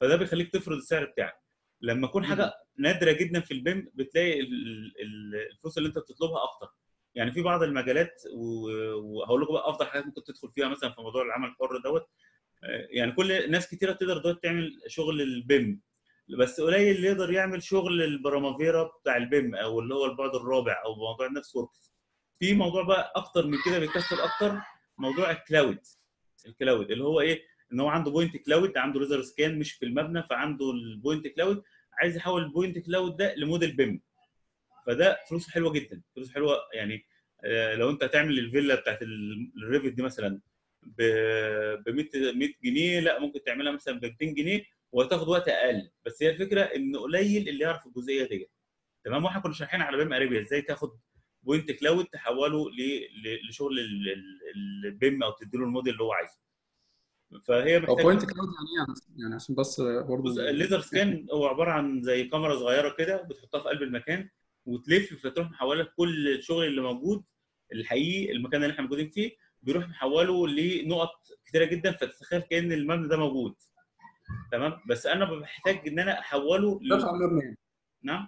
فده بيخليك تفرض السعر بتاعك لما يكون حاجه نادره جدا في البيم بتلاقي ال- ال- الفلوس اللي انت بتطلبها اكتر يعني في بعض المجالات و- وهقول لكم بقى افضل حاجات ممكن تدخل فيها مثلا في موضوع العمل الحر دوت آه، يعني كل ناس كتيره تقدر دلوقتي تعمل شغل البيم بس قليل اللي يقدر يعمل شغل البرامافيرا بتاع البيم او اللي هو البعد الرابع او موضوع النفس وركس في موضوع بقى اكتر من كده بيكسب اكتر موضوع الكلاود الكلاود اللي هو ايه ان هو عنده بوينت كلاود عنده ليزر سكان مش في المبنى فعنده البوينت كلاود عايز يحول البوينت كلاود ده لموديل بيم فده فلوسه حلوه جدا فلوسه حلوه يعني آه، لو انت هتعمل الفيلا بتاعت ال- الريفت دي مثلا ب 100 100 جنيه لا ممكن تعملها مثلا ب 200 جنيه وهتاخد وقت اقل بس هي الفكره ان قليل اللي يعرف الجزئيه دي تمام واحنا كنا شارحين على بيم اريبيا ازاي تاخد بوينت كلاود تحوله ل- ل- لشغل ال- ال- البيم او تديله الموديل اللي هو عايزه فهي او محتاجه بوينت كلاود يعني ايه يعني عشان بس برضه بص الليزر سكان هو عباره عن زي كاميرا صغيره كده بتحطها في قلب المكان وتلف فتروح محوله كل الشغل اللي موجود الحقيقي المكان اللي احنا موجودين فيه بيروح محوله لنقط كتيره جدا فتتخيل كان المبنى ده موجود تمام بس انا بحتاج ان انا احوله ل... ترفع المبنى يعني نعم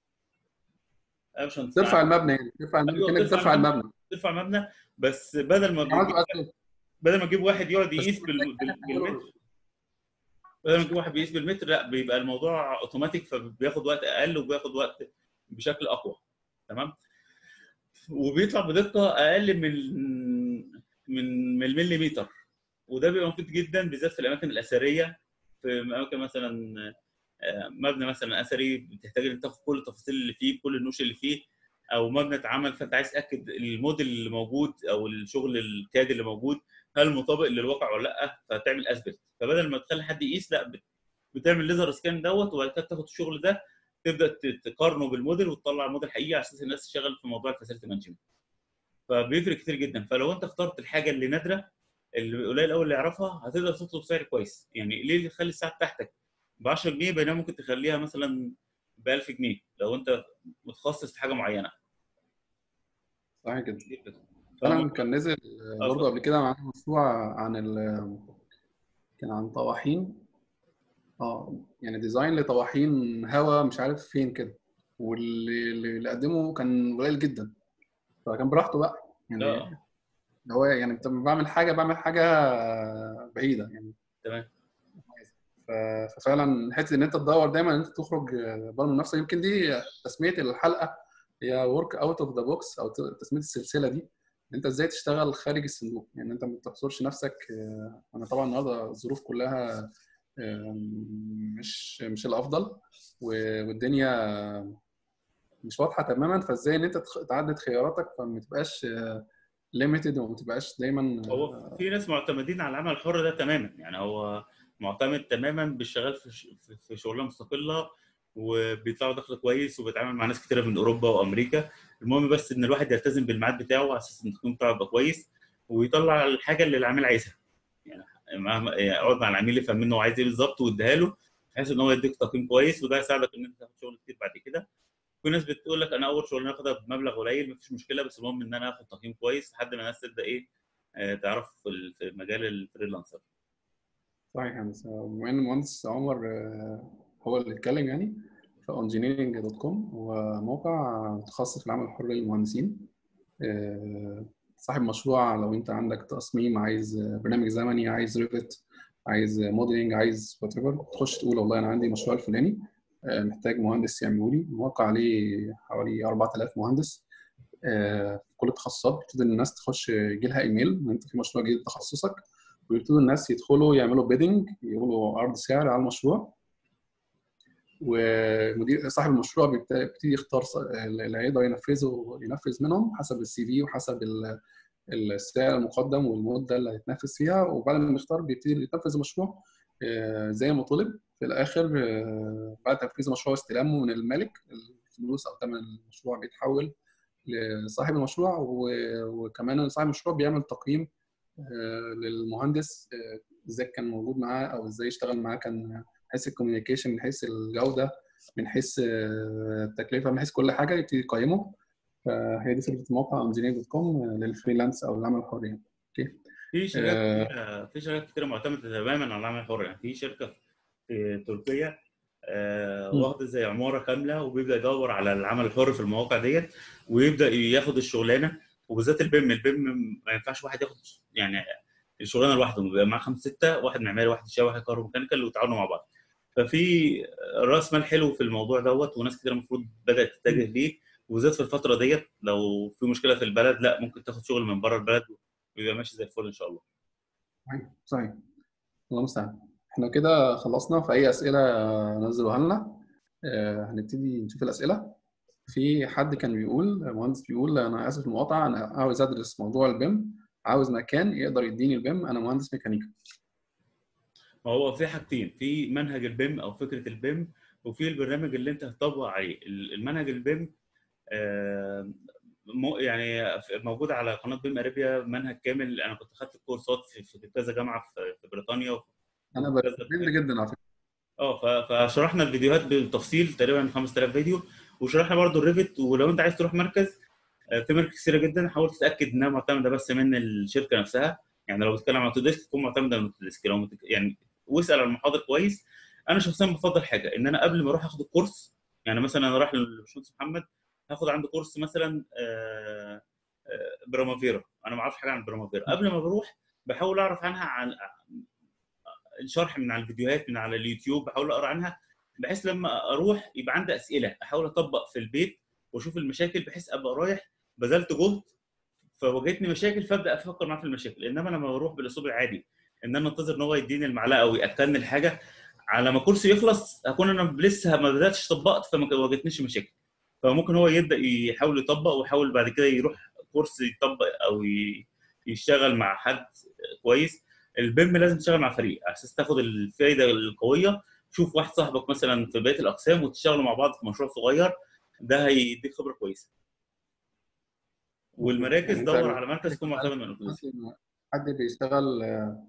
أيوة مش هنسمع. ترفع المبنى يعني ترفع المبنى أيوة، كانك ترفع ترفع المبنى. المبنى ترفع مبنى بس بدل ما عملته بيجيب أسهل. بدل ما تجيب واحد يقعد بس يقيس بال- بال- بالمتر بدل ما تجيب واحد بيقيس بالمتر لا بيبقى الموضوع اوتوماتيك فبياخد وقت اقل وبياخد وقت بشكل اقوى تمام وبيطلع بدقه اقل من من من المليمتر وده بيبقى مفيد جدا بالذات في الاماكن الاثريه في اماكن مثلا آه، مبنى مثلا اثري بتحتاج ان تاخد كل التفاصيل اللي فيه كل النوش اللي فيه او مبنى اتعمل فانت عايز تاكد الموديل اللي موجود او الشغل الكاد اللي موجود هل مطابق للواقع ولا لا فتعمل اثبت فبدل ما تخلي حد يقيس لا بت- بتعمل ليزر سكان دوت وبعد كده تاخد الشغل ده تبدا ت- تقارنه بالموديل وتطلع موديل حقيقي على اساس الناس تشتغل في موضوع الفاسيلتي مانجمنت فبيفرق كتير جدا فلو انت اخترت الحاجه اللي نادره اللي قليل قوي اللي يعرفها هتقدر تطلب سعر كويس يعني ليه تخلي الساعه بتاعتك ب 10 جنيه بينما ممكن تخليها مثلا ب 1000 جنيه لو انت متخصص في حاجه معينه صحيح كده دي الفكرة. انا فاهم؟ كان نزل آه، برضه اتفضل. قبل كده معانا مشروع عن ال كان عن طواحين اه يعني ديزاين لطواحين هوا مش عارف فين كده واللي اللي قدمه كان قليل جدا فكان براحته بقى يعني لا اللي هو يعني انت لما بعمل حاجه بعمل حاجه بعيده يعني تمام ف- ففعلا حته ان انت تدور دايما ان انت تخرج بره من نفسك يمكن دي تسميه الحلقه هي ورك اوت اوف ذا بوكس او ت- تسميه السلسله دي ان انت ازاي تشتغل خارج الصندوق يعني انت ما تحصرش نفسك آه، انا طبعا النهارده الظروف كلها آه، مش مش الافضل و- والدنيا مش واضحه تماما فازاي ان انت تخ- تعدد خياراتك فما تبقاش ليميتد وما تبقاش دايما هو في ناس معتمدين على العمل الحر ده تماما يعني هو معتمد تماما بالشغال في ش- في- في شغلانه مستقله وبيطلعوا دخل كويس وبيتعامل مع ناس كتيره من اوروبا وامريكا المهم بس ان الواحد يلتزم بالميعاد بتاعه على اساس ان التقييم بتاعه يبقى كويس ويطلع الحاجه اللي العميل عايزها يعني مهما يعني اقعد مع العميل يفهم منه هو عايز ايه بالظبط واديها له بحيث ان هو يديك تقييم كويس وده يساعدك ان انت تاخد شغل كتير بعد كده في ناس بتقول لك انا اول شغلانه اخدها بمبلغ قليل مفيش مشكله بس المهم ان انا اخد تقييم كويس لحد ما الناس تبدا ايه آه، تعرف في ال- في مجال الفريلانسر صحيح يعني بما ان المهندس عمر آه، هو اللي اتكلم يعني فانجينيرنج دوت كوم هو موقع متخصص في العمل الحر للمهندسين آه، صاحب مشروع لو انت عندك تصميم عايز برنامج زمني عايز ريفت عايز موديلنج عايز وات ايفر تخش تقول والله انا عندي مشروع الفلاني آه، محتاج مهندس يعمله لي الموقع عليه حوالي 4000 مهندس آه، في كل التخصصات بتبتدي الناس تخش يجي لها ايميل ان انت في مشروع جديد تخصصك ويبتدوا الناس يدخلوا يعملوا بيدنج يقولوا عرض سعر على المشروع ومدير صاحب المشروع بيبت- بيبتدي يختار ص- اللي هيقدر ينفذه ينفذ منهم حسب السي في وحسب ال- السعر المقدم والمده اللي هيتنفذ فيها وبعد ما يختار بيبتدي ينفذ المشروع آه، زي ما طلب في الاخر آه، بعد تنفيذ المشروع واستلامه من المالك الفلوس او ثمن المشروع بيتحول لصاحب المشروع و- وكمان صاحب المشروع بيعمل تقييم آه، للمهندس آه، ازاي كان موجود معاه او ازاي اشتغل معاه كان من حيث الكوميونيكيشن من حيث الجوده من حيث آه، التكلفه من حيث كل حاجه يبتدي يقيمه فهي دي فكره موقع انجينير دوت كوم للفريلانس او العمل الحر يعني اوكي في شركات آه. كتيرة في شركات كتيرة معتمدة تماما على العمل الحر يعني في شركة في تركيا آه، مم. واخد زي عماره كامله وبيبدا يدور على العمل الحر في المواقع ديت ويبدا ياخد الشغلانه وبالذات البيم البيم ما ينفعش واحد ياخد يعني الشغلانه لوحده بيبقى معاه خمسه سته واحد معماري واحد شاوي واحد كهروميكانيكال ويتعاونوا مع بعض ففي راس مال حلو في الموضوع دوت وناس كتير المفروض بدات تتجه ليه وبالذات في الفتره ديت لو في مشكله في البلد لا ممكن تاخد شغل من بره البلد ويبقى ماشي زي الفل ان شاء الله صحيح صحيح الله المستعان احنا كده خلصنا في اي اسئله نزلوها لنا آه، هنبتدي نشوف الاسئله في حد كان بيقول مهندس بيقول انا اسف المقاطعه انا عاوز ادرس موضوع البيم عاوز مكان يقدر يديني البيم انا مهندس ميكانيكا ما هو في حاجتين في منهج البيم او فكره البيم وفي البرنامج اللي انت هتطبق عليه ال- المنهج البيم آه، مو- يعني ف- موجود على قناه بيم اريبيا منهج كامل انا كنت خدت الكورسات في في كذا جامعه في في بريطانيا وفي انا كذا بحب جدا على فكره اه ف- فشرحنا الفيديوهات بالتفصيل تقريبا 5000 فيديو وشرحنا برضو الريفت ولو انت عايز تروح مركز آه، في مراكز كتيره جدا حاول تتاكد انها معتمده بس من الشركه نفسها يعني لو بتتكلم عن اوتوديسك تكون معتمده من اوتوديسك لو متك... يعني واسال عن المحاضر كويس انا شخصيا بفضل حاجه ان انا قبل ما اروح اخد الكورس يعني مثلا انا رايح للباشمهندس محمد هاخد عنده كورس مثلا آه، آه، برامافيرا انا ما اعرفش حاجه عن برامافيرا قبل ما بروح بحاول اعرف عنها عن الشرح من على الفيديوهات من على اليوتيوب بحاول اقرا عنها بحيث لما اروح يبقى عندي اسئله احاول اطبق في البيت واشوف المشاكل بحيث ابقى رايح بذلت جهد فواجهتني مشاكل فابدا افكر معاه في المشاكل انما لما بروح بالاسلوب العادي ان انا انتظر ان هو يديني المعلقه وياكلني الحاجه على ما كورسي يخلص اكون انا لسه ما بداتش طبقت فما واجهتنيش مشاكل فممكن هو يبدا يحاول يطبق ويحاول بعد كده يروح كورس يطبق او ي- يشتغل مع حد كويس البيم لازم تشتغل مع فريق على اساس تاخد الفائده القويه شوف واحد صاحبك مثلا في بقيه الاقسام وتشتغلوا مع بعض في مشروع صغير ده هيديك خبره كويسه والمراكز يعني دور أنت- على مركز يكون معتمد من الفلوس حد بيشتغل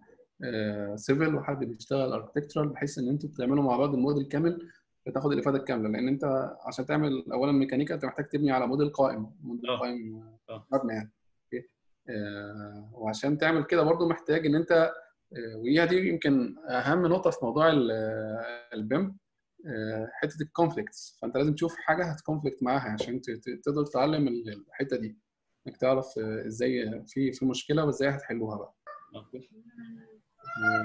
سيفل وحد بيشتغل اركتكتشرال بحيث ان انتوا تعملوا مع بعض الموديل كامل فتاخد الافاده الكامله لان انت عشان تعمل اولا ميكانيكا انت محتاج تبني على موديل قائم موديل آه. قائم آه. مبني يعني أوكي؟ آه، وعشان تعمل كده برضو محتاج ان انت آه، وهي دي يمكن اهم نقطه في موضوع ال- آه، البيم آه، حته الكونفليكتس فانت لازم تشوف حاجه هتكونفليكت معاها عشان ت- ت- تقدر تتعلم ال- الحته دي انك تعرف آه، ازاي في في مشكله وازاي هتحلوها بقى آه. آه،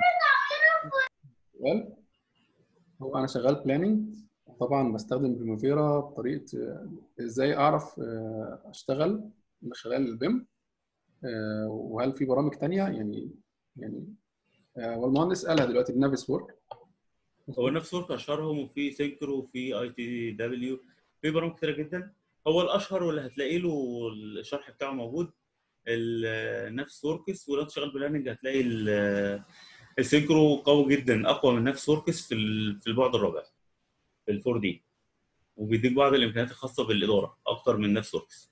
سؤال هو انا شغال بلاننج طبعا بستخدم بريمافيرا بطريقه آه، ازاي اعرف آه، اشتغل من خلال البيم آه، وهل في برامج تانية يعني يعني آه، والمهندس قالها دلوقتي بنافس وورك هو نفس ورك اشهرهم وفي سينكرو وفي اي تي دبليو في برامج كتيره جدا هو الاشهر واللي هتلاقي له الشرح بتاعه موجود ال- نفس وركس ولو انت شغال بلاننج هتلاقي ال- السينكرو قوي جدا اقوى من نفس وركس في ال- في البعد الرابع في ال 4 دي وبيديك بعض الامكانيات الخاصه بالاداره اكتر من نفس وركس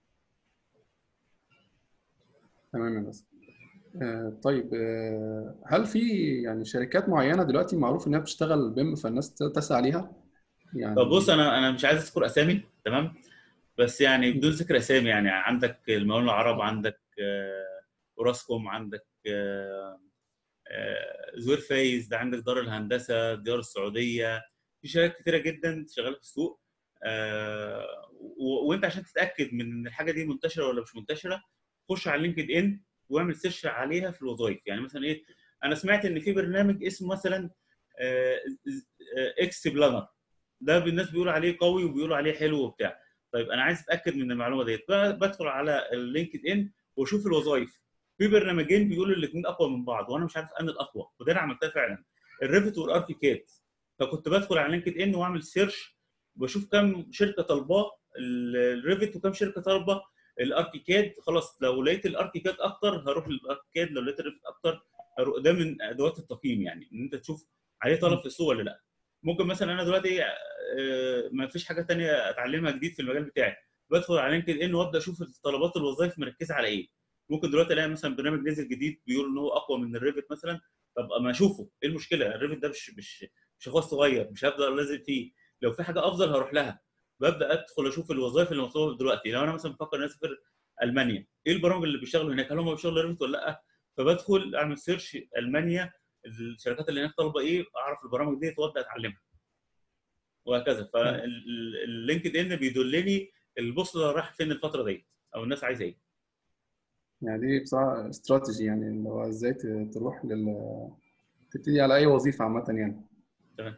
تمام يا بس آه، طيب آه، هل في يعني شركات معينة دلوقتي معروف إنها بتشتغل بيم فالناس تسعى عليها؟ يعني طب بص انا انا مش عايز اذكر اسامي تمام بس يعني بدون ذكر اسامي يعني عندك المقاولون العرب عندك آه، اوراسكوم عندك آه، آه، زوير فايز ده عندك دار الهندسه ديار السعوديه في شركات كتيره جدا شغاله في السوق آه، و- وانت عشان تتاكد من ان الحاجه دي منتشره ولا مش منتشره خش على لينكد ان واعمل سيرش عليها في الوظائف يعني مثلا ايه انا سمعت ان في برنامج اسمه مثلا آه، آه، اكس بلانر ده الناس بيقولوا عليه قوي وبيقولوا عليه حلو وبتاع طيب انا عايز اتاكد من المعلومه ديت ب- بدخل على اللينكد ان واشوف الوظائف في برنامجين بيقولوا الاثنين اقوى من بعض وانا مش عارف ان الاقوى وده انا عملتها فعلا الريفت والاركيكاد فكنت بدخل على لينكد ان واعمل سيرش بشوف كم شركه طالباه ال- الريفت وكم شركه طالبه الاركيكاد خلاص لو لقيت الاركيكاد اكتر هروح للاركيكاد لو لقيت الريفت اكتر هروح ده من ادوات التقييم يعني ان انت تشوف عليه طلب في السوق ولا لا ممكن مثلا انا دلوقتي آه، ما فيش حاجه تانية اتعلمها جديد في المجال بتاعي بدخل على لينكد ان وابدا اشوف طلبات الوظائف مركزه على ايه ممكن دلوقتي الاقي مثلا برنامج نزل جديد بيقول ان هو اقوى من الريفت مثلا طب اما اشوفه ايه المشكله الريفت ده مش مش مش اخوات صغير مش هفضل لازم فيه لو في حاجه افضل هروح لها ببدا ادخل اشوف الوظائف اللي مطلوبه دلوقتي لو انا مثلا بفكر ان أنا اسافر المانيا ايه البرامج اللي بيشتغلوا هناك هل هم بيشتغلوا ريفت ولا لا فبدخل اعمل سيرش المانيا الشركات اللي هناك طالبه ايه اعرف البرامج ديت وابدا اتعلمها وهكذا فاللينكد ان بيدلني البوصله رايحه فين الفتره ديت او الناس عايزه ايه يعني دي بصراحة استراتيجي يعني اللي هو ازاي ت- تروح لل تبتدي على أي وظيفة عامة يعني تمام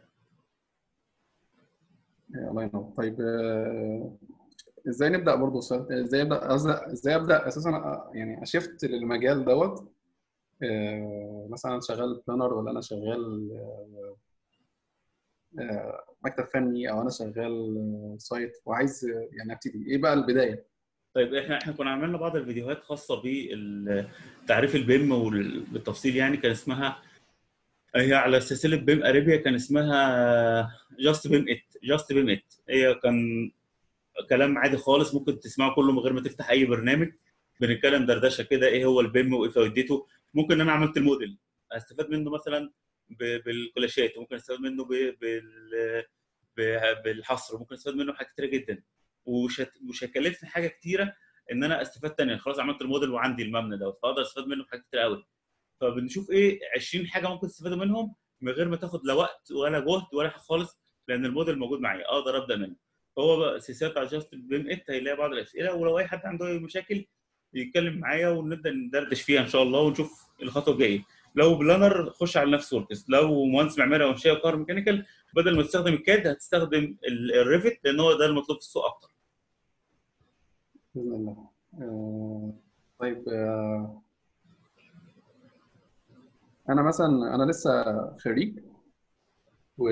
إيه، الله ينور طيب آه، ازاي نبدأ برضه سؤال- ازاي ابدأ قصدي ازاي ابدأ اساسا أ- يعني اشفت للمجال دوت آه، مثلا انا شغال بلانر ولا انا شغال آه، آه، مكتب فني او انا شغال آه، سايت وعايز آه، يعني ابتدي ايه بقى البداية طيب احنا احنا كنا عملنا بعض الفيديوهات خاصه بتعريف البيم وال- بالتفصيل يعني كان اسمها هي على سلسله بيم اريبيا كان اسمها جاست بيم ات جاست بيم ات هي كان كلام عادي خالص ممكن تسمعه كله من غير ما تفتح اي برنامج بنتكلم دردشه كده ايه هو البيم وايه فائدته ممكن انا عملت الموديل استفاد منه مثلا ب- بالكلاشات ممكن استفاد منه ب- بال ب- بالحصر ممكن استفاد منه حاجات كتيره جدا ومش هت- مش هيكلفني حاجه كتيره ان انا استفاد تاني خلاص عملت الموديل وعندي المبنى دوت فاقدر استفاد منه حاجات كتير قوي فبنشوف ايه 20 حاجه ممكن تستفادوا منهم من غير ما تاخد لا وقت ولا جهد ولا حاجه خالص لان الموديل موجود معايا اقدر ابدا منه فهو بقى سلسله على جاست بيم ات هيلاقي بعض الاسئله ولو اي حد عنده اي مشاكل يتكلم معايا ونبدا ندردش فيها ان شاء الله ونشوف الخطوه الجايه لو بلانر خش على نفس وركس لو مهندس معماري او انشاء كهرباء ميكانيكال بدل ما تستخدم الكاد هتستخدم ال- الريفت لان هو ده المطلوب في السوق اكتر بإذن الله آه، طيب آه، انا مثلا انا لسه خريج و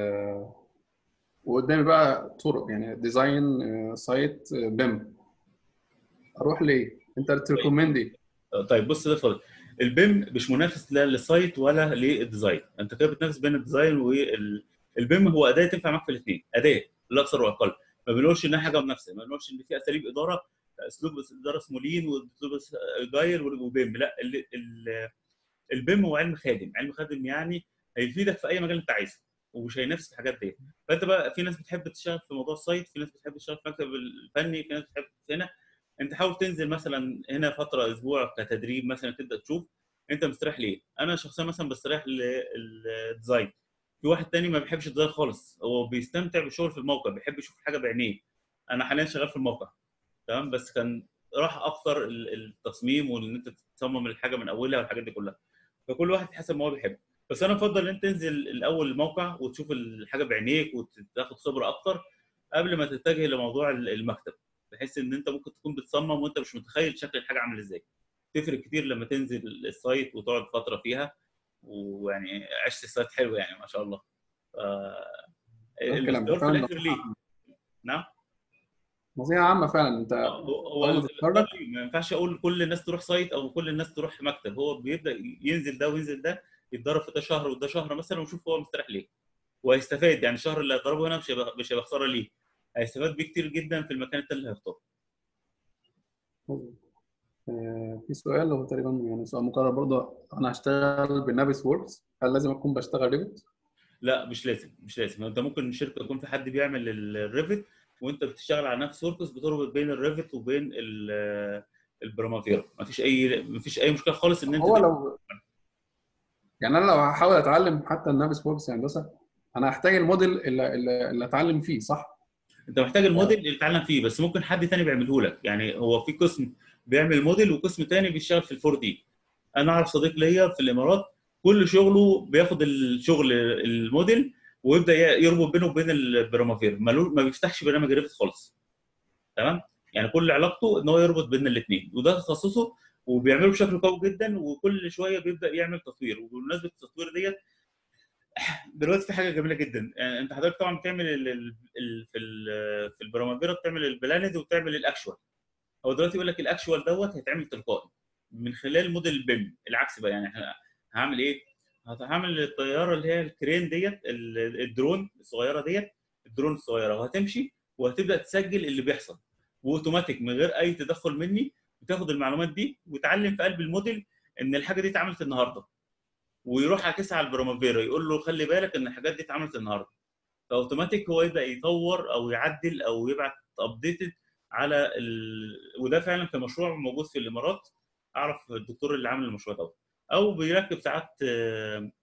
وقدامي بقى طرق يعني ديزاين آه، سايت آه، بيم اروح ليه انت تريكومند ايه طيب بص ده فضل البيم مش منافس لا للسايت ولا للديزاين انت كده بتنافس بين الديزاين والبيم هو اداه تنفع معاك في الاثنين اداه لا اكثر ولا اقل ما بنقولش انها حاجه منافسه ما بنقولش ان في اساليب اداره اسلوب اداره اسمه لين واسلوب جايل وبيم لا ال- ال- البيم هو علم خادم علم خادم يعني هيفيدك في اي مجال انت عايزه ومش هينافس في الحاجات دي فانت بقى في ناس بتحب تشتغل في موضوع السايت في ناس بتحب تشتغل في المكتب الفني في ناس بتحب هنا انت حاول تنزل مثلا هنا فتره اسبوع كتدريب مثلا تبدا تشوف انت مستريح ليه انا شخصيا مثلا بستريح للديزاين في واحد تاني ما بيحبش الديزاين خالص هو بيستمتع بالشغل في الموقع بيحب يشوف حاجه بعينيه انا حاليا شغال في الموقع تمام بس كان راح اكتر ال- التصميم وان انت تصمم الحاجه من اولها والحاجات دي كلها فكل واحد حسب ما هو بيحب بس انا افضل ان انت تنزل الاول الموقع وتشوف الحاجه بعينيك وتاخد خبره اكتر قبل ما تتجه لموضوع المكتب بحيث ان انت ممكن تكون بتصمم وانت مش متخيل شكل الحاجه عامل ازاي تفرق كتير لما تنزل السايت وتقعد فتره فيها ويعني عشت السايت حلو يعني ما شاء الله ف... الكلام الاختيار في فعلا الاخر ليه نعم نصيحة عامة فعلا انت هو هو أول ما الاختيار تتخرج ليه. ما ينفعش اقول كل الناس تروح سايت او كل الناس تروح مكتب هو بيبدا ينزل ده وينزل ده يتدرب في ده شهر وده شهر مثلا ويشوف هو مستريح ليه وهيستفاد يعني الشهر اللي هيضربه هنا مش هيبقى مش هيبقى خساره ليه هيستفاد بيه كتير جدا في المكان التاني اللي هيختاره آه، في سؤال هو تقريبا يعني سؤال مكرر برضه انا هشتغل بنابس ووركس هل لازم اكون بشتغل ريفت؟ لا مش لازم مش لازم انت ممكن الشركه يكون في حد بيعمل الريفت وانت بتشتغل على نفس وركس بتربط بين الريفت وبين ال- البرامافيرا مفيش اي مفيش اي مشكله خالص ان انت هو لو يعني انا لو هحاول اتعلم حتى النابس ووركس هندسه انا هحتاج الموديل اللي, اللي, اللي اتعلم فيه صح؟ انت محتاج الموديل اللي تتعلم فيه بس ممكن حد تاني بيعمله لك يعني هو في قسم بيعمل موديل وقسم تاني بيشتغل في الفور دي انا اعرف صديق ليا في الامارات كل شغله بياخد الشغل الموديل ويبدا يربط بينه وبين البرامافير ملو- ما بيفتحش برنامج ريفت خالص تمام يعني كل علاقته ان هو يربط بين الاثنين وده تخصصه وبيعمله بشكل قوي جدا وكل شويه بيبدا يعمل تطوير وبمناسبه التطوير ديت دلوقتي في حاجه جميله جدا يعني انت حضرتك طبعا بتعمل ال- ال- ال- في ال- في البرامافيرا بتعمل البلاند وبتعمل الاكشوال هو دلوقتي يقول لك الاكشوال دوت هيتعمل تلقائي من خلال موديل البيم العكس بقى يعني احنا هعمل ايه؟ هعمل الطياره اللي هي الكرين ديت ال- الدرون الصغيره ديت الدرون الصغيره وهتمشي وهتبدا تسجل اللي بيحصل واوتوماتيك من غير اي تدخل مني بتاخد المعلومات دي وتعلم في قلب الموديل ان الحاجه دي اتعملت النهارده ويروح عاكسها على البرامافيرا يقول له خلي بالك ان الحاجات دي اتعملت النهارده فاوتوماتيك هو يبدا يطور او يعدل او يبعت ابديتد على ال... وده فعلا في مشروع موجود في الامارات اعرف الدكتور اللي عامل المشروع ده او بيركب ساعات آه،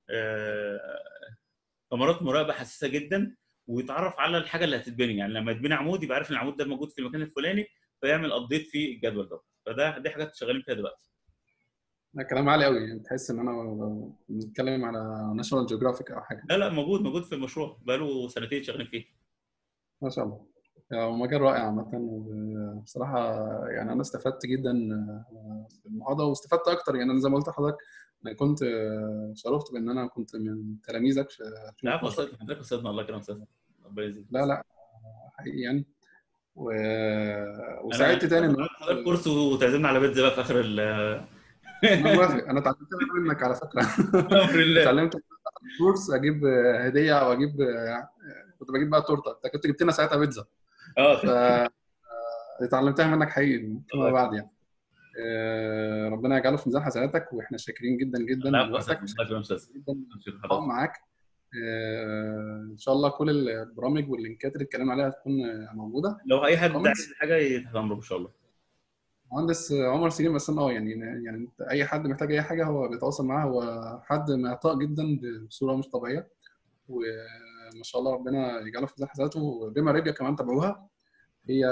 آه، كاميرات مراقبه حساسه جدا ويتعرف على الحاجه اللي هتتبني يعني لما يتبني عمود يبقى عارف ان العمود ده موجود في المكان الفلاني فيعمل ابديت في الجدول ده فده دي حاجات شغالين فيها دلوقتي ده كلام عالي قوي يعني تحس ان انا بنتكلم على ناشونال جيوغرافيك او حاجه لا لا موجود موجود في المشروع بقاله سنتين شغالين فيه ما شاء الله هو مجال رائع عامة وبصراحة يعني أنا استفدت جدا في المحاضرة واستفدت أكتر يعني أنا زي ما قلت لحضرتك أنا كنت شرفت بإن أنا كنت من تلاميذك في لا 2012 قصتنا حضرتك قصتنا الله يكرمك استاذ ربنا يزيدك لا لا حقيقي يعني و... انا وساعدت تاني إن حضرتك كورس وتعزمنا على بيتزا بقى في اخر ال أنا موافق أنا اتعلمت منك على فكرة امر الله اتعلمت كورس أجيب هدية أو أجيب كنت بجيب بقى تورتة أنت كنت جبت لنا ساعتها بيتزا اه ف اتعلمتها منك حقيقي فيما بعد يعني آه، ربنا يجعله في ميزان حسناتك واحنا شاكرين جدا جدا لا لوقتك قصتنا الله يكرمك استاذ جدا أبشر التفاهم حضرتك. معاك آه، ان شاء الله كل البرامج واللينكات اللي اتكلمنا عليها هتكون موجوده لو اي حد Comments؟ عايز حاجه تحت امره ان شاء الله مهندس عمر سليم بس اه يعني يعني انت اي حد محتاج اي حاجه هو بيتواصل معاه هو حد معطاء جدا بصوره مش طبيعيه وما شاء الله ربنا يجعله في ميزان حسناته وبما ريبيا كمان تابعوها هي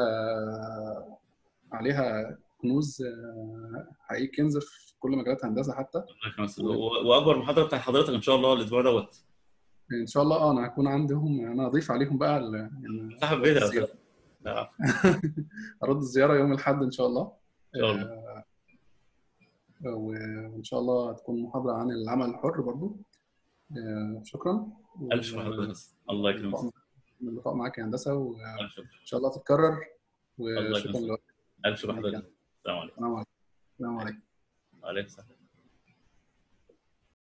عليها كنوز آه، حقيقي كنز في كل مجالات الهندسه حتى الله يكرمك استاذ و- واكبر محاضره بتاع حضرتك ان شاء الله الاسبوع دوت ان شاء الله اه انا هكون عندهم انا اضيف عليهم بقى ال- يعني صاحب بيتها يا الزيارة. استاذ لا، ارد الزياره يوم الاحد ان شاء الله ان شاء الله آه، وان شاء الله هتكون محاضره عن العمل الحر برضو آه، شكرا الف شكر حضرتك يا أستاذ. الله يكرمك اللقاء- اللقاء معاك يا هندسه وان الف شكر شاء الله تتكرر الله وشكرا يكرمك. لوقتك الف شكر حضرتك السلام عليكم السلام عليكم السلام عليكم وعليكم السلام